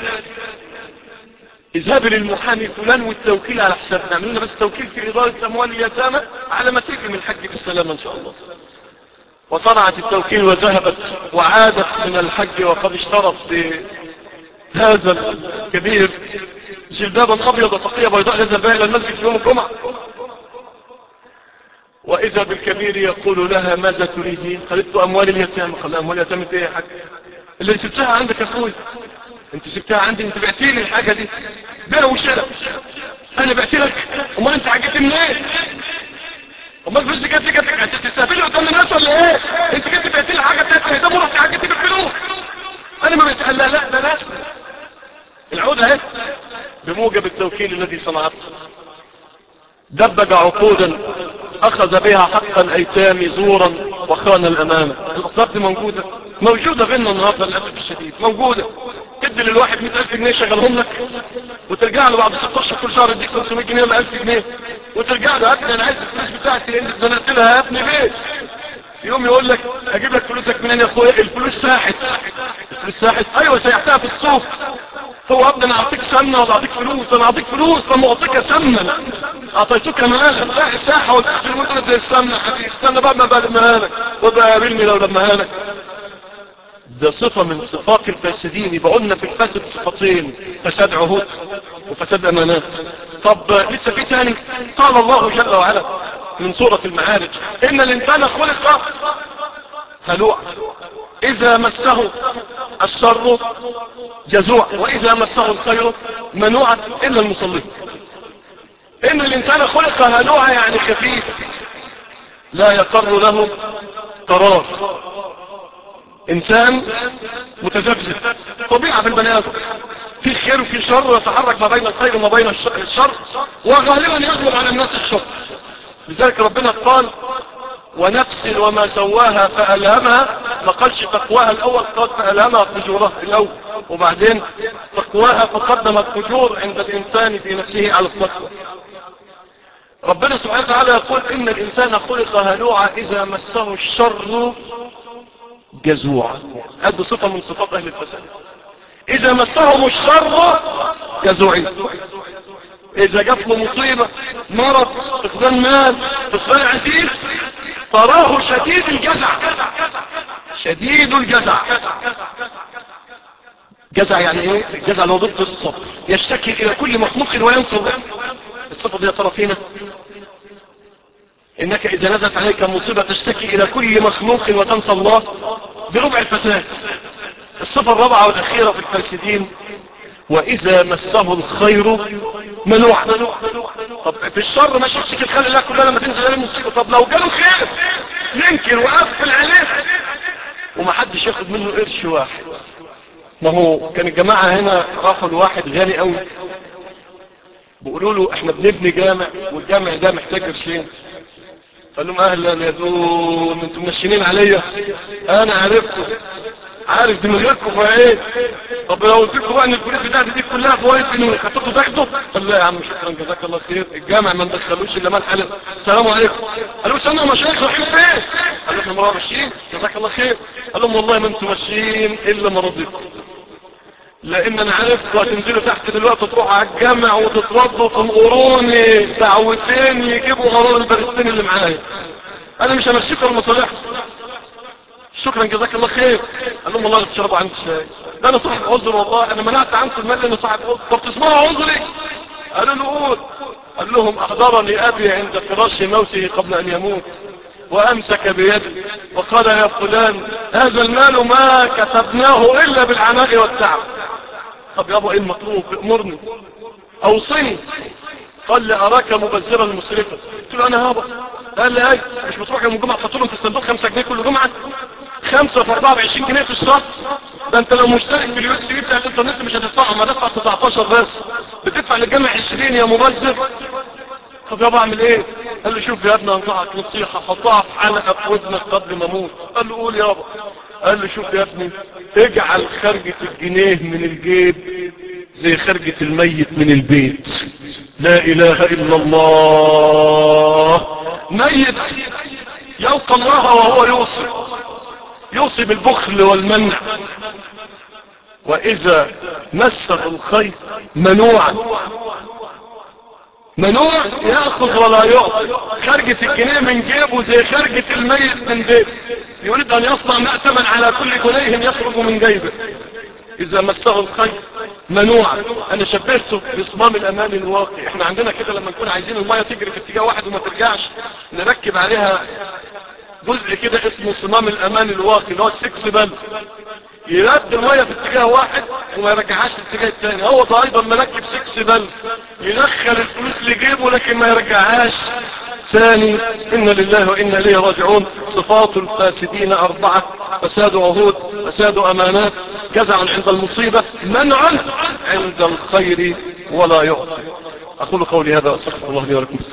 اذهبي للمحامي فلان والتوكيل على حسابنا نعمل لنا بس توكيل في ادارة اموال اليتامى على ما تيجي من الحج بالسلامة ان شاء الله وصنعت التوكيل وذهبت وعادت من الحج وقد اشترط في هذا الكبير جلبابا ابيض وتقية بيضاء نزل بها الى المسجد في يوم الجمعة واذا بالكبير يقول لها ماذا تريدين قالت له اموال اليتامى قال اموال اليتامى ايه يا حاج اللي سبتها عندك يا اخوي انت سبتها عندي انت بعتي لي الحاجه دي بيع وشراء انا بعت لك امال انت حاجتي منين امال الفلوس دي جت لي جت لك انت تستهبلي قدام الناس ولا ايه انت جيت بعتي لي حاجه بتاعت الهدام ورحت حاجتي بالفلوس انا ما بتقال لا لا لا ناس العودة اهي بموجب التوكيل الذي صنعته دبج عقودا اخذ بها حق الايتام زورا وخان الامانة الاصداق دي موجودة موجودة بيننا النهاردة للأسف الشديد موجودة تدي للواحد مئة الف جنيه شغلهم لك وترجع له بعد 16 كل شهر يديك 500 جنيه ولا 1000 جنيه وترجع له يا ابني انا عايز الفلوس بتاعتي لان اتزنقت لها يا ابني بيت يوم يقول لك اجيب لك فلوسك منين يا اخويا الفلوس ساحت الفلوس ساحت ايوه سيحتها في الصوف هو ابني انا اعطيك سمنه ولا اعطيك فلوس انا اعطيك فلوس لما اعطيك سمنه اعطيتك مالا لا الساحه والاكل المدرد زي السمنه حبيبي استنى بقى ما بلمها لك وبقى قابلني لو لمها لك ده صفة من صفات الفاسدين يبقى قلنا في الفاسد صفتين فساد عهود وفساد امانات طب لسه في تاني قال الله جل وعلا من سورة المعارج ان الانسان خلق هلوع اذا مسه الشر جزوع واذا مسه الخير منوعا الا المصلين ان الانسان خلق هلوعا يعني خفيف لا يقر له قرار انسان متذبذب طبيعة في البني ادم في خير وفي شر يتحرك ما بين الخير وما بين الشر وغالبا يغلب على الناس الشر لذلك ربنا قال ونفس وما سواها فألهمها ما قالش تقواها الأول قال فألهمها فجورها الأول وبعدين تقواها فقدم الفجور عند الإنسان في نفسه على التقوى ربنا سبحانه وتعالى يقول إن الإنسان خلق هلوعا إذا مسه الشر جزوعا هذه صفة من صفات أهل الفساد إذا مسهم الشر جزوعين إذا جات له مصيبة مرض فقدان مال فقدان عزيز تراه شديد الجزع شديد الجزع جزع يعني ايه الجزع اللي هو ضد الصبر يشتكي الى كل مخلوق وينصر الصفة دي يا ترى فينا انك اذا نزلت عليك مصيبة تشتكي الى كل مخلوق وتنسى الله بربع الفساد الصفة الرابعة والاخيرة في الفاسدين واذا مسه الخير منوع طب في الشر ماشي يشتكي الخير الله كلها لما تنزل عليه المصيبة طب لو جاله خير ينكر وقفل عليه ومحدش ياخد منه قرش واحد ما هو كان الجماعة هنا راحوا لواحد غني قوي بيقولوا له احنا بنبني جامع والجامع ده محتاج قرشين قال لهم اهلا يا دول انتم منشنين عليا انا عارفكم عارف دماغكم في ايه طب لو قلت لكم بقى ان الفلوس بتاعتي دي كلها فوائد انه خططوا تاخدوا قال لا يا عم شكرا جزاك الله خير الجامع ما ندخلوش الا مال حلال السلام عليكم قالوا استنوا مشايخ رايحين فين قال احنا مرة ماشيين جزاك الله خير قال لهم والله ما انتم ماشيين الا ما رضيتكم لان انا عرفت وهتنزلوا تحت دلوقتي تروحوا على الجامع وتتوضوا تنقروني دعوتين يجيبوا قرار البرستين اللي معايا انا مش همشيكم المصالح شكرا جزاك الله خير قال لهم والله تشربوا عندي الشاي ده انا صاحب عذر والله انا منعت عنكم المال انا صاحب عذر طب تسمعوا عذري قالوا له قول قال لهم احضرني ابي عند فراش موته قبل ان يموت وامسك بيده وقال يا فلان هذا المال ما كسبناه الا بالعناء والتعب طب يابا ايه المطلوب امرني اوصني قال لي اراك مبذرا مسرفا قلت له انا هابا قال لي اي مش بتروح يوم الجمعه تحط لهم في الصندوق 5 جنيه كل جمعه خمسة في 24 جنيه في الشهر ده انت لو مشترك في اليو اس بي بتاع الانترنت مش هتدفعهم هتدفع 19 بس بتدفع للجامع 20 يا مبذر طب يابا اعمل ايه قال له شوف يا ابني انصحك نصيحة حطها في حلقة في ودنك قبل ما اموت قال له قول يابا قال له شوف يا ابني اجعل خرجة الجنيه من الجيب زي خرجة الميت من البيت لا اله الا الله ميت يلقى الله وهو يوصي يوصي بالبخل والمنع واذا مسه الخير منوعا منوع يأخذ ولا يعطي خرجة الجنيه من جيبه زي خرجة الميت من بيته يريد ان يصنع مأتما على كل جنيه يخرج من جيبه اذا مسه الخير منوعا انا شبهته بصمام الامان الواقي احنا عندنا كده لما نكون عايزين المية تجري في اتجاه واحد وما ترجعش نركب عليها جزء كده اسمه صمام الامان الواقي اللي هو السكس بلز يرد المية في اتجاه واحد وما يرجعهاش الاتجاه الثاني هو ده ايضا مركب سكس بلز يدخل الفلوس لجيبه لكن ما يرجعهاش الثاني إن لله وإنا إليه راجعون صفات الفاسدين أربعة فساد عهود فساد أمانات جزع عند المصيبة منع عند الخير ولا يعطي أقول قولي هذا وأستغفر الله لي ولكم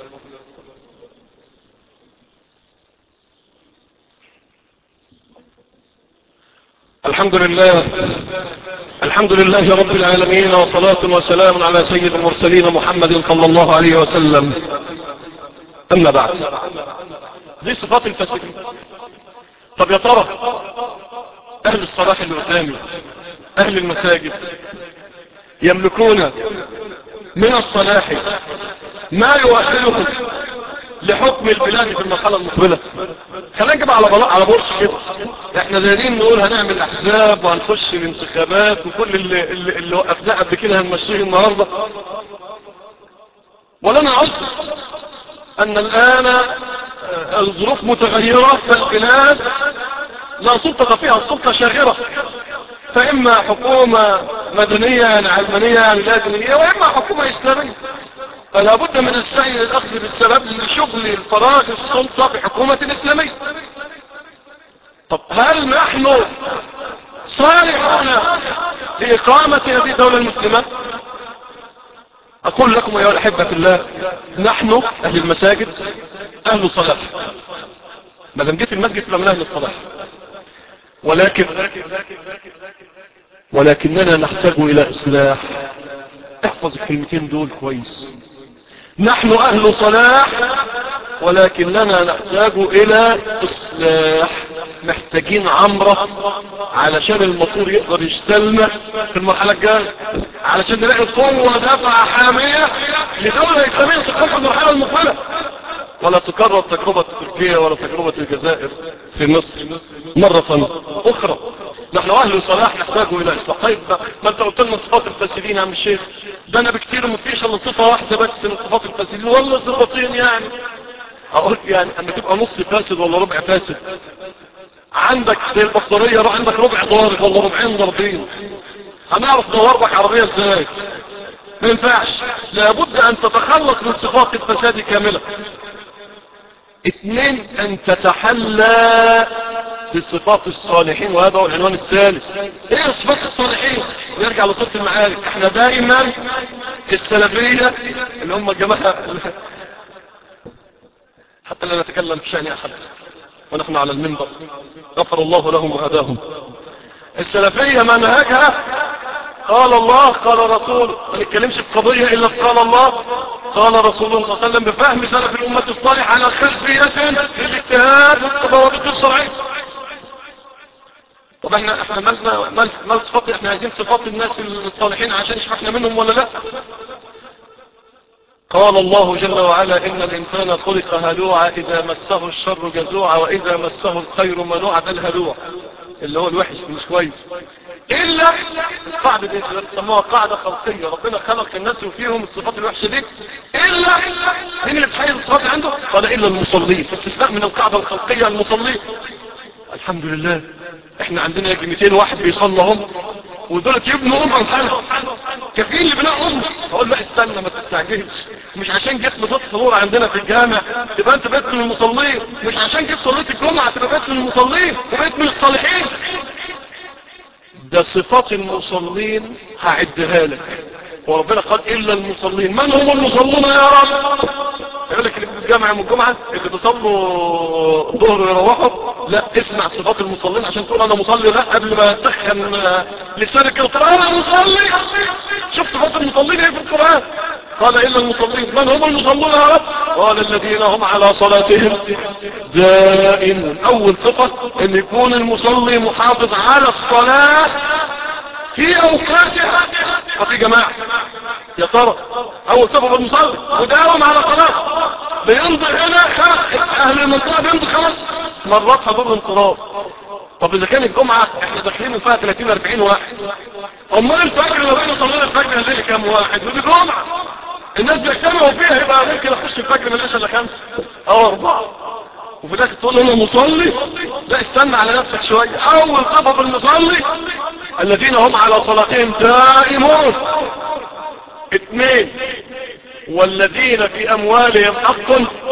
الحمد لله الحمد لله رب العالمين وصلاة وسلام على سيد المرسلين محمد صلى الله عليه وسلم أما بعد دي صفات الفاسقين طب يا ترى أهل الصلاح اللي قدامي أهل المساجد يملكون من الصلاح ما يؤهلهم لحكم البلاد في المرحلة المقبلة خلينا نجيب على بلاء على بورش كده احنا دايرين نقول هنعمل احزاب وهنخش الانتخابات وكل اللي, اللي, اللي وقفناه قبل كده هنمشيه النهاردة ولنا عذر ان الان الظروف متغيرة فالبلاد لا سلطة فيها السلطة شاغرة فإما حكومة مدنية يعني علمانية يعني لا دينية وإما حكومة إسلامية فلا بد من السعي للأخذ بالسبب لشغل الفراغ السلطة في حكومة إسلامية طب هل نحن صالحون لإقامة هذه الدولة المسلمة أقول لكم أيها الأحبة في الله نحن أهل المساجد أهل صلاح ما دام جيت المسجد تبقى من أهل الصلاح ولكن ولكننا نحتاج إلى إصلاح احفظ الكلمتين دول كويس نحن أهل صلاح ولكننا نحتاج إلى إصلاح محتاجين عمرة علشان الموتور يقدر يشتلنا في المرحلة الجاية علشان نلاقي قوة دفع حامية لدولة إسلامية تقوم في المرحلة المقبلة ولا تكرر تجربة تركيا ولا تجربة الجزائر في مصر مرة أخرى نحن أهل صلاح نحتاج إلى إصلاح طيب ما أنت قلت لنا صفات الفاسدين يا عم الشيخ ده أنا بكتير ما فيش إلا صفة واحدة بس من صفات الفاسدين والله صفتين يعني أقول يعني أما تبقى نص فاسد ولا ربع فاسد عندك زي البطارية عندك ربع ضارب ولا ربعين ضاربين هنعرف نوربك عربية ازاي ما ينفعش لابد ان تتخلص من صفات الفساد كاملة اثنين ان تتحلى بصفات الصالحين وهذا هو العنوان الثالث ايه صفات الصالحين نرجع لصورة المعارك احنا دائما السلفية اللي هم الجماعة حتى لا نتكلم في شأن احد ونحن على المنبر غفر الله لهم وهداهم السلفية منهجها قال الله قال رسول ما نتكلمش في قضية الا قال الله قال رسول الله صلى الله عليه وسلم بفهم سلف الامة الصالح على خلفية للاجتهاد والضوابط الشرعية طب احنا احنا مالنا مال مال صفات احنا عايزين صفات الناس الصالحين عشان احنا منهم ولا لا قال الله جل وعلا إن الإنسان خلق هلوعا إذا مسه الشر جزوعا وإذا مسه الخير منوعا ده الهلوع اللي هو الوحش مش كويس إلا القاعدة دي سموها قاعدة خلقية ربنا خلق الناس وفيهم الصفات الوحشة دي إلا مين اللي بتحيل الصفات اللي عنده قال إلا المصلين استثناء من القاعدة الخلقية المصلين الحمد لله احنا عندنا يجي 200 واحد بيصلهم ودول يبنوا أمة الحالة كفيل لبناء أمة أقول لا استنى ما تستعجلش مش عشان جيت لضغط حضور عندنا في الجامع تبقى انت بقيت من المصلين مش عشان جيت صليت الجمعة تبقى بقيت من المصلين وبقيت من الصالحين ده صفات المصلين هعدها لك وربنا قال إلا المصلين من هم المصلون يا رب يقول لك اللي بيتجمع يوم الجمعة اللي بيصلوا الظهر ويروحوا لا اسمع صفات المصلين عشان تقول انا مصلي لا قبل ما تخن لسانك القرآن انا مصلي شوف صفات المصلين ايه في القرآن قال إلا المصلين من هم المصلون يا رب قال الذين هم على صلاتهم دائم أول صفة ان يكون المصلي محافظ على الصلاة في أوقاتها وفي جماعة يا ترى أول صفة بالمصلي وداوم على صلاة بيمضي هنا خمس أهل المنطقة بيمضي خمس مرات حضور انصراف طب إذا كان الجمعة احنا داخلين فيها 30 40 واحد أمال الفجر لو بقينا صلينا الفجر هنلاقي كام واحد ودي جمعة الناس بيجتمعوا فيها يبقى ممكن اخش الفجر من العشاء لخمسة او اربعة وفي الاخر تقول انا مصلي لا استنى على نفسك شوية اول صفة بالمصلي الذين هم على صلاتهم دائمون اثنين والذين في اموالهم حق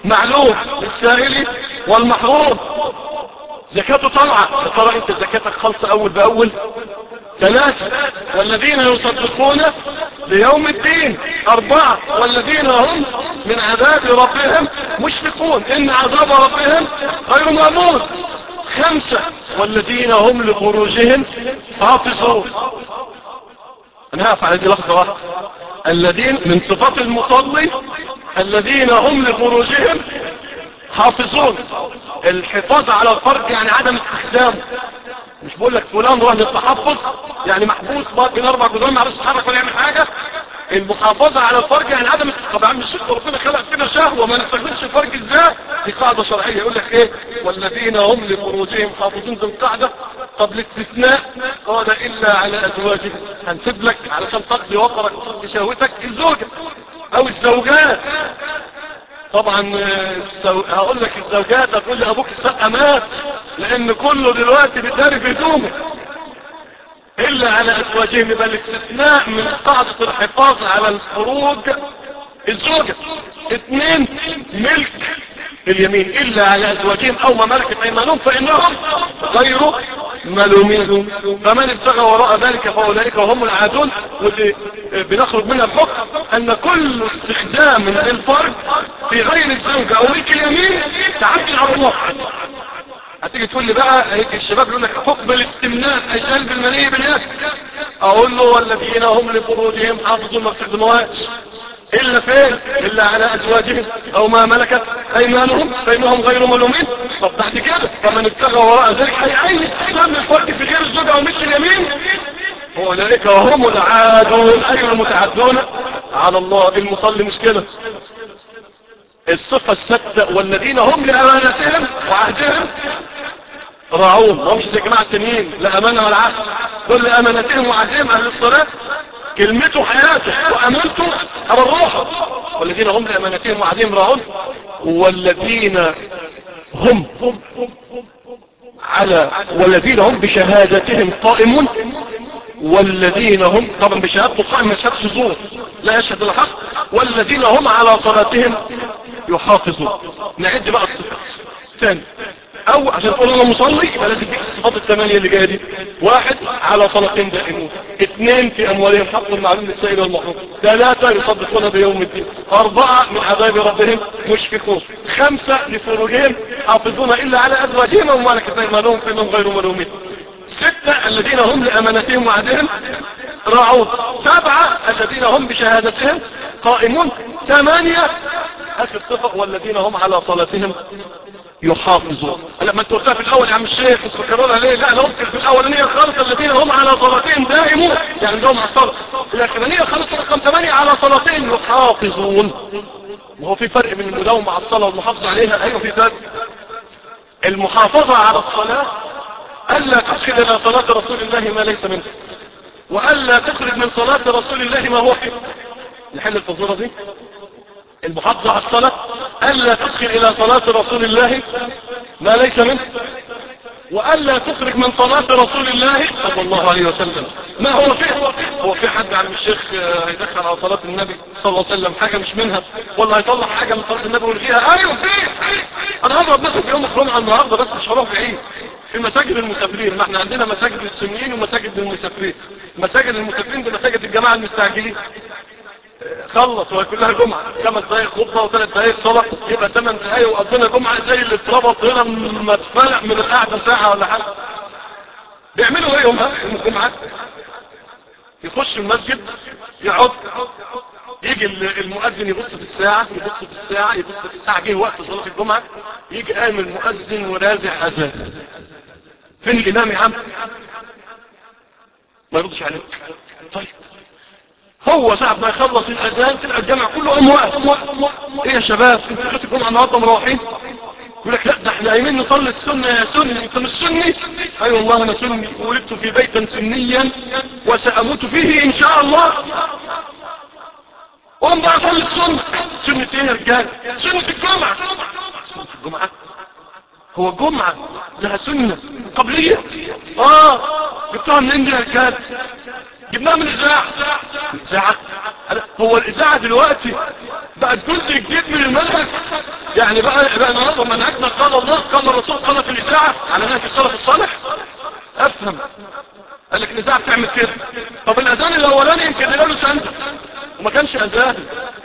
معلوم للسائل والمحروم زكاته طالعة يا ترى انت زكاتك خالصة اول باول ثلاثة والذين يصدقون ليوم الدين اربعة والذين هم من عذاب ربهم مشفقون ان عذاب ربهم غير مأمون خمسة والذين هم لخروجهم حافظون انا هقف على دي لحظة واحدة الذين من صفات المصلي الذين هم لخروجهم حافظون الحفاظ على الفرج يعني عدم استخدامه مش بقول لك فلان روح للتحفظ يعني محبوس بين اربع جدران ما عرفش يتحرك ولا يعمل حاجه المحافظة على الفرج يعني عدم طب يا عم الشيخ ربنا خلق فينا شهوة ما نستخدمش الفرج ازاي دي قاعدة شرعية يقول لك ايه والذين هم لفروجهم حافظون دي القاعدة طب الاستثناء قال الا على ازواجهم هنسيب لك علشان تقضي وقرك وتقضي شهوتك الزوجة او الزوجات طبعا السو... هقول لك الزوجات هتقول لي ابوك السقة مات لان كله دلوقتي بيداري في هدومه الا على ازواجهم يبقى الاستثناء من قاعدة الحفاظ على الخروج الزوجة اثنين ملك اليمين الا على ازواجهم او ما ملكت ايمانهم فانهم غير ملومين فمن ابتغى وراء ذلك فاولئك هم العادون ودي بنخرج منها بحكم ان كل استخدام للفرد في غير الزوجة او ملك اليمين تعدي على الله هتيجي تقول لي بقى الشباب يقول لك حكم الاستمناء اي جلب المني باليد اقول له والذين هم لفروجهم حافظون ما بيستخدموهاش الا فين الا على ازواجهم او ما ملكت ايمانهم فانهم غير ملومين طب بعد كده فمن ابتغى وراء ذلك اي اي استخدام للفرد في غير الزوجة او ملك اليمين اولئك هم العادون اي المتعدون على الله المصلي مش كده الصفة الستة والذين هم لأمانتهم وعهدهم راعون ما مش زي جماعة التانيين لا أمانة ولا عهد كل أمانتهم وعهدهم أهل الصلاة كلمته حياته وأمانته على الروح والذين هم لأمانتهم وعهدهم راعون والذين هم على والذين هم بشهادتهم قائمون والذين هم طبعا بشهادته قائم ما يشهدش زور لا يشهد الحق والذين هم على صلاتهم يحافظون نعد بقى الصفات ثاني او عشان تقول انا مصلي يبقى لازم فيك الصفات الثمانية اللي جايه دي واحد على صلاتين دائمون اثنين في اموالهم حق معلوم للسائل والمحروم ثلاثة يصدقون بيوم الدين اربعة من عذاب ربهم مشفقون خمسة لفروجهم حافظون الا على ازواجهم وما ملكت ايمانهم فانهم غير ملومين ستة الذين هم لأمانتهم وعدهم راعون سبعة الذين هم بشهادتهم قائمون ثمانية آخر صفة والذين هم على صلاتهم يحافظون لا ما انت قلتها في الاول يا عم الشيخ تفكرونها ليه لا انا قلت في الاولانيه خالص الذين هم على صلاتهم دائمون يعني عندهم على الصلاه الاخرانيه خالص رقم 8 على صلاتهم يحافظون وهو في فرق بين المداومه على الصلاه والمحافظه عليها ايوه في فرق المحافظه على الصلاه ألا تدخل إلى صلاة رسول الله ما ليس منه وألا تخرج من صلاة رسول الله ما هو فيه نحل الفزورة دي المحافظة على الصلاة ألا تدخل إلى صلاة رسول الله ما ليس منه وألا تخرج من صلاة رسول الله صلى الله عليه وسلم ما هو فيه هو في حد عن الشيخ هيدخل على صلاة النبي صلى الله عليه وسلم حاجة مش منها ولا هيطلع حاجة من صلاة النبي ويلغيها ايوه فيه انا هضرب مثلا في يوم الجمعة النهاردة بس مش هروح بعيد في مساجد المسافرين ما احنا عندنا مساجد للسنيين ومساجد للمسافرين مساجد المسافرين دي مساجد الجماعة المستعجلين خلص وهي كلها جمعة خمس دقايق خطبة وثلاث دقايق صلاة يبقى ثمان دقايق وقضينا جمعة زي اللي اتربط هنا مدفلق من القعدة ساعة ولا حاجة بيعملوا ايه يومها يوم الجمعة يخش المسجد يقعد يجي المؤذن يبص في الساعة يبص في الساعة يبص في الساعة جه وقت صلاة الجمعة يجي قايم المؤذن ورازع اذان فين الامام يا عم ما يردش عليك طيب هو ساعة ما يخلص الاذان تلقى الجامع كله قام واقف ايه يا شباب انتوا خدتوا الجمعة النهارده مروحين يقول لك لا ده احنا قايمين نصلي السنة يا سني انت مش سني اي أيوة والله انا سني ولدت في بيتا سنيا وسأموت فيه ان شاء الله قوم بقى صلي السنة سنة ايه يا رجال سنة الجمعة سنة الجمعة هو الجمعة لها سنة قبلية اه جبتوها منين دي يا رجال جبناها من الاذاعة الاذاعة هو الاذاعة دلوقتي بقت جزء جديد من المنهج يعني بقى بقى النهارده منهجنا قال الله قال الرسول قال في الاذاعه على نهج السلف الصالح افهم قال لك الاذاعه بتعمل كده طب الاذان الاولاني يمكن له سنه وما كانش اذان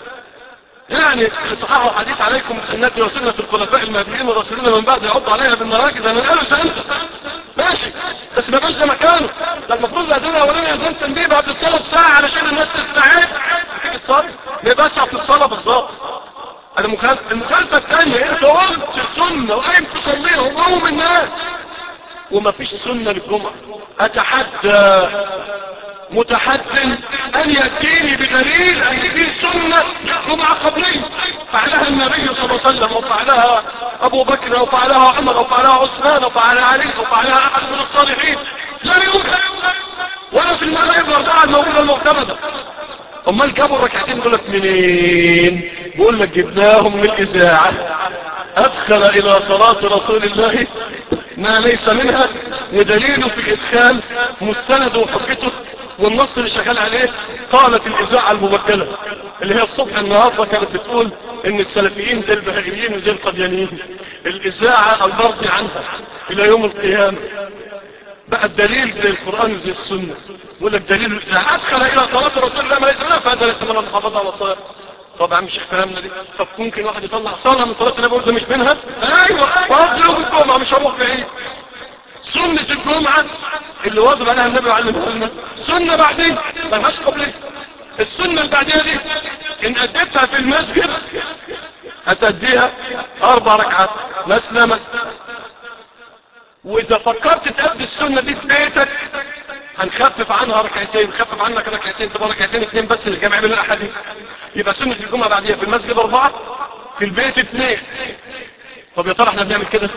يعني صححوا حديث عليكم سنتي وسنة الخلفاء المهديين والراشدين من بعد يعض عليها بالنراجز انا قالوا سنة ماشي بس ما بقاش ده مكانه ده المفروض الاذان الاولاني اذان تنبيه قبل الصلاه بساعه علشان الناس تستعد تيجي تصلي ما يبقاش في الصلاه بالظبط المخالفه المخالفه الثانيه انت قلت سنه وقايم تصليها وقوم الناس وما فيش سنه للجمعه اتحدى متحد ان يأتيني بدليل ان في سنة جمعة قبلية فعلها النبي صلى الله عليه وسلم وفعلها ابو بكر وفعلها عمر وفعلها عثمان وفعلها علي وفعلها احد من الصالحين لا يوجد ولا في المذاهب الاربعة الموجودة المعتمدة امال جابوا الركعتين دولت منين بقول لك جبناهم من الاذاعة ادخل الى صلاة رسول الله ما ليس منها ودليله في الادخال مستند وحجته والنص اللي شغال عليه قالت الاذاعة المبجلة اللي هي الصبح النهاردة كانت بتقول ان السلفيين زي البهائيين وزي القديانيين الاذاعة المرضي عنها الى يوم القيامة بقى الدليل زي القرآن وزي السنة يقول لك دليل الاذاعة ادخل الى صلاة رسول الله ما ليس منها فهذا ليس من المحافظة على الصلاة طب يا عم الشيخ فهمنا دي طب ممكن واحد يطلع صلاة من صلاة النبي ده مش منها ايوه وافضل يوم الجمعة مش هروح بعيد سنة الجمعة اللي واظب عليها النبي وعلمها لنا سنة بعدين ملهاش قبلية السنة اللي بعدها دي ان اديتها في المسجد هتديها اربع ركعات مثنى مثنى واذا فكرت تأدي السنة دي في بيتك هنخفف عنها ركعتين نخفف عنك ركعتين تبقى ركعتين اتنين بس اللي جامع بين الاحاديث يبقى سنة الجمعة بعديها في المسجد اربعة في البيت اتنين طب يا ترى احنا بنعمل كده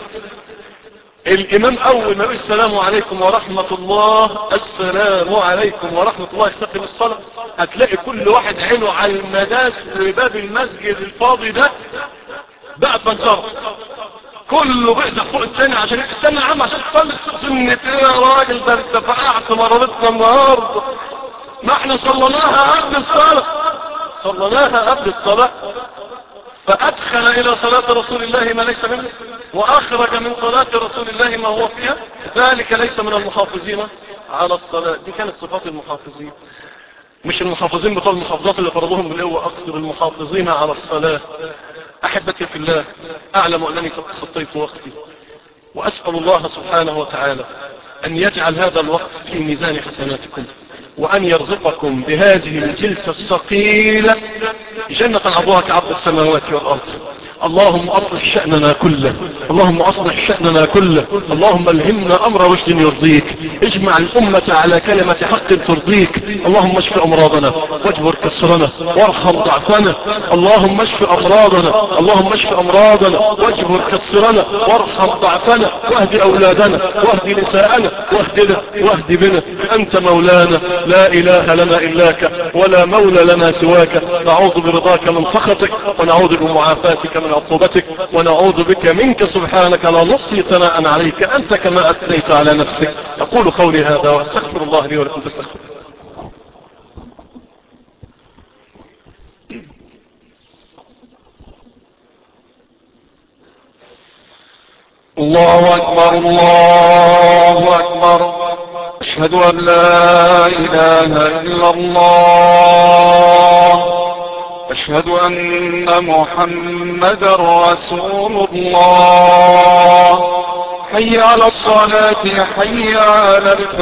الامام اول ما يقول السلام عليكم ورحمة الله السلام عليكم ورحمة الله يختتم الصلاة هتلاقي كل واحد عينه على المداس لباب المسجد الفاضي ده بقت منظره كله بيزق فوق الثاني عشان استنى يا عم عشان تصلي سنة يا راجل ده انت فقعت مرارتنا النهارده ما احنا صليناها قبل الصلاة صليناها قبل الصلاة فأدخل إلى صلاة رسول الله ما ليس منه وأخرج من صلاة رسول الله ما هو فيها ذلك ليس من المحافظين على الصلاة دي كانت صفات المحافظين مش المحافظين بتوع المحافظات اللي فرضوهم بالقوة أقصد المحافظين على الصلاة أحبتي في الله أعلم أنني قد تخطيت وقتي وأسأل الله سبحانه وتعالى أن يجعل هذا الوقت في ميزان حسناتكم وأن يرزقكم بهذه الجلسة الثقيلة جنة عرضها كعرض السماوات والأرض اللهم أصلح شأننا كله اللهم أصلح شأننا كله اللهم الهمنا أمر رشد يرضيك اجمع الأمة على كلمة حق ترضيك اللهم اشف أمراضنا واجبر كسرنا وارحم ضعفنا اللهم اشف أمراضنا اللهم اشف أمراضنا واجبر كسرنا وارحم ضعفنا واهد أولادنا واهد نساءنا واهدنا واهد بنا أنت مولانا لا إله لنا إلاك ولا مولى لنا سواك نعوذ برضاك من سخطك ونعوذ بمعافاتك من عقوبتك ونعوذ بك منك سبحانك لا نصي ثناء عليك أنت كما أثنيت على نفسك أقول قولي هذا وأستغفر الله لي ولكم تستغفر الله أكبر الله أكبر أشهد أن لا إله إلا الله أشهد أن محمد رسول الله حي على الصلاة حي على الفلاح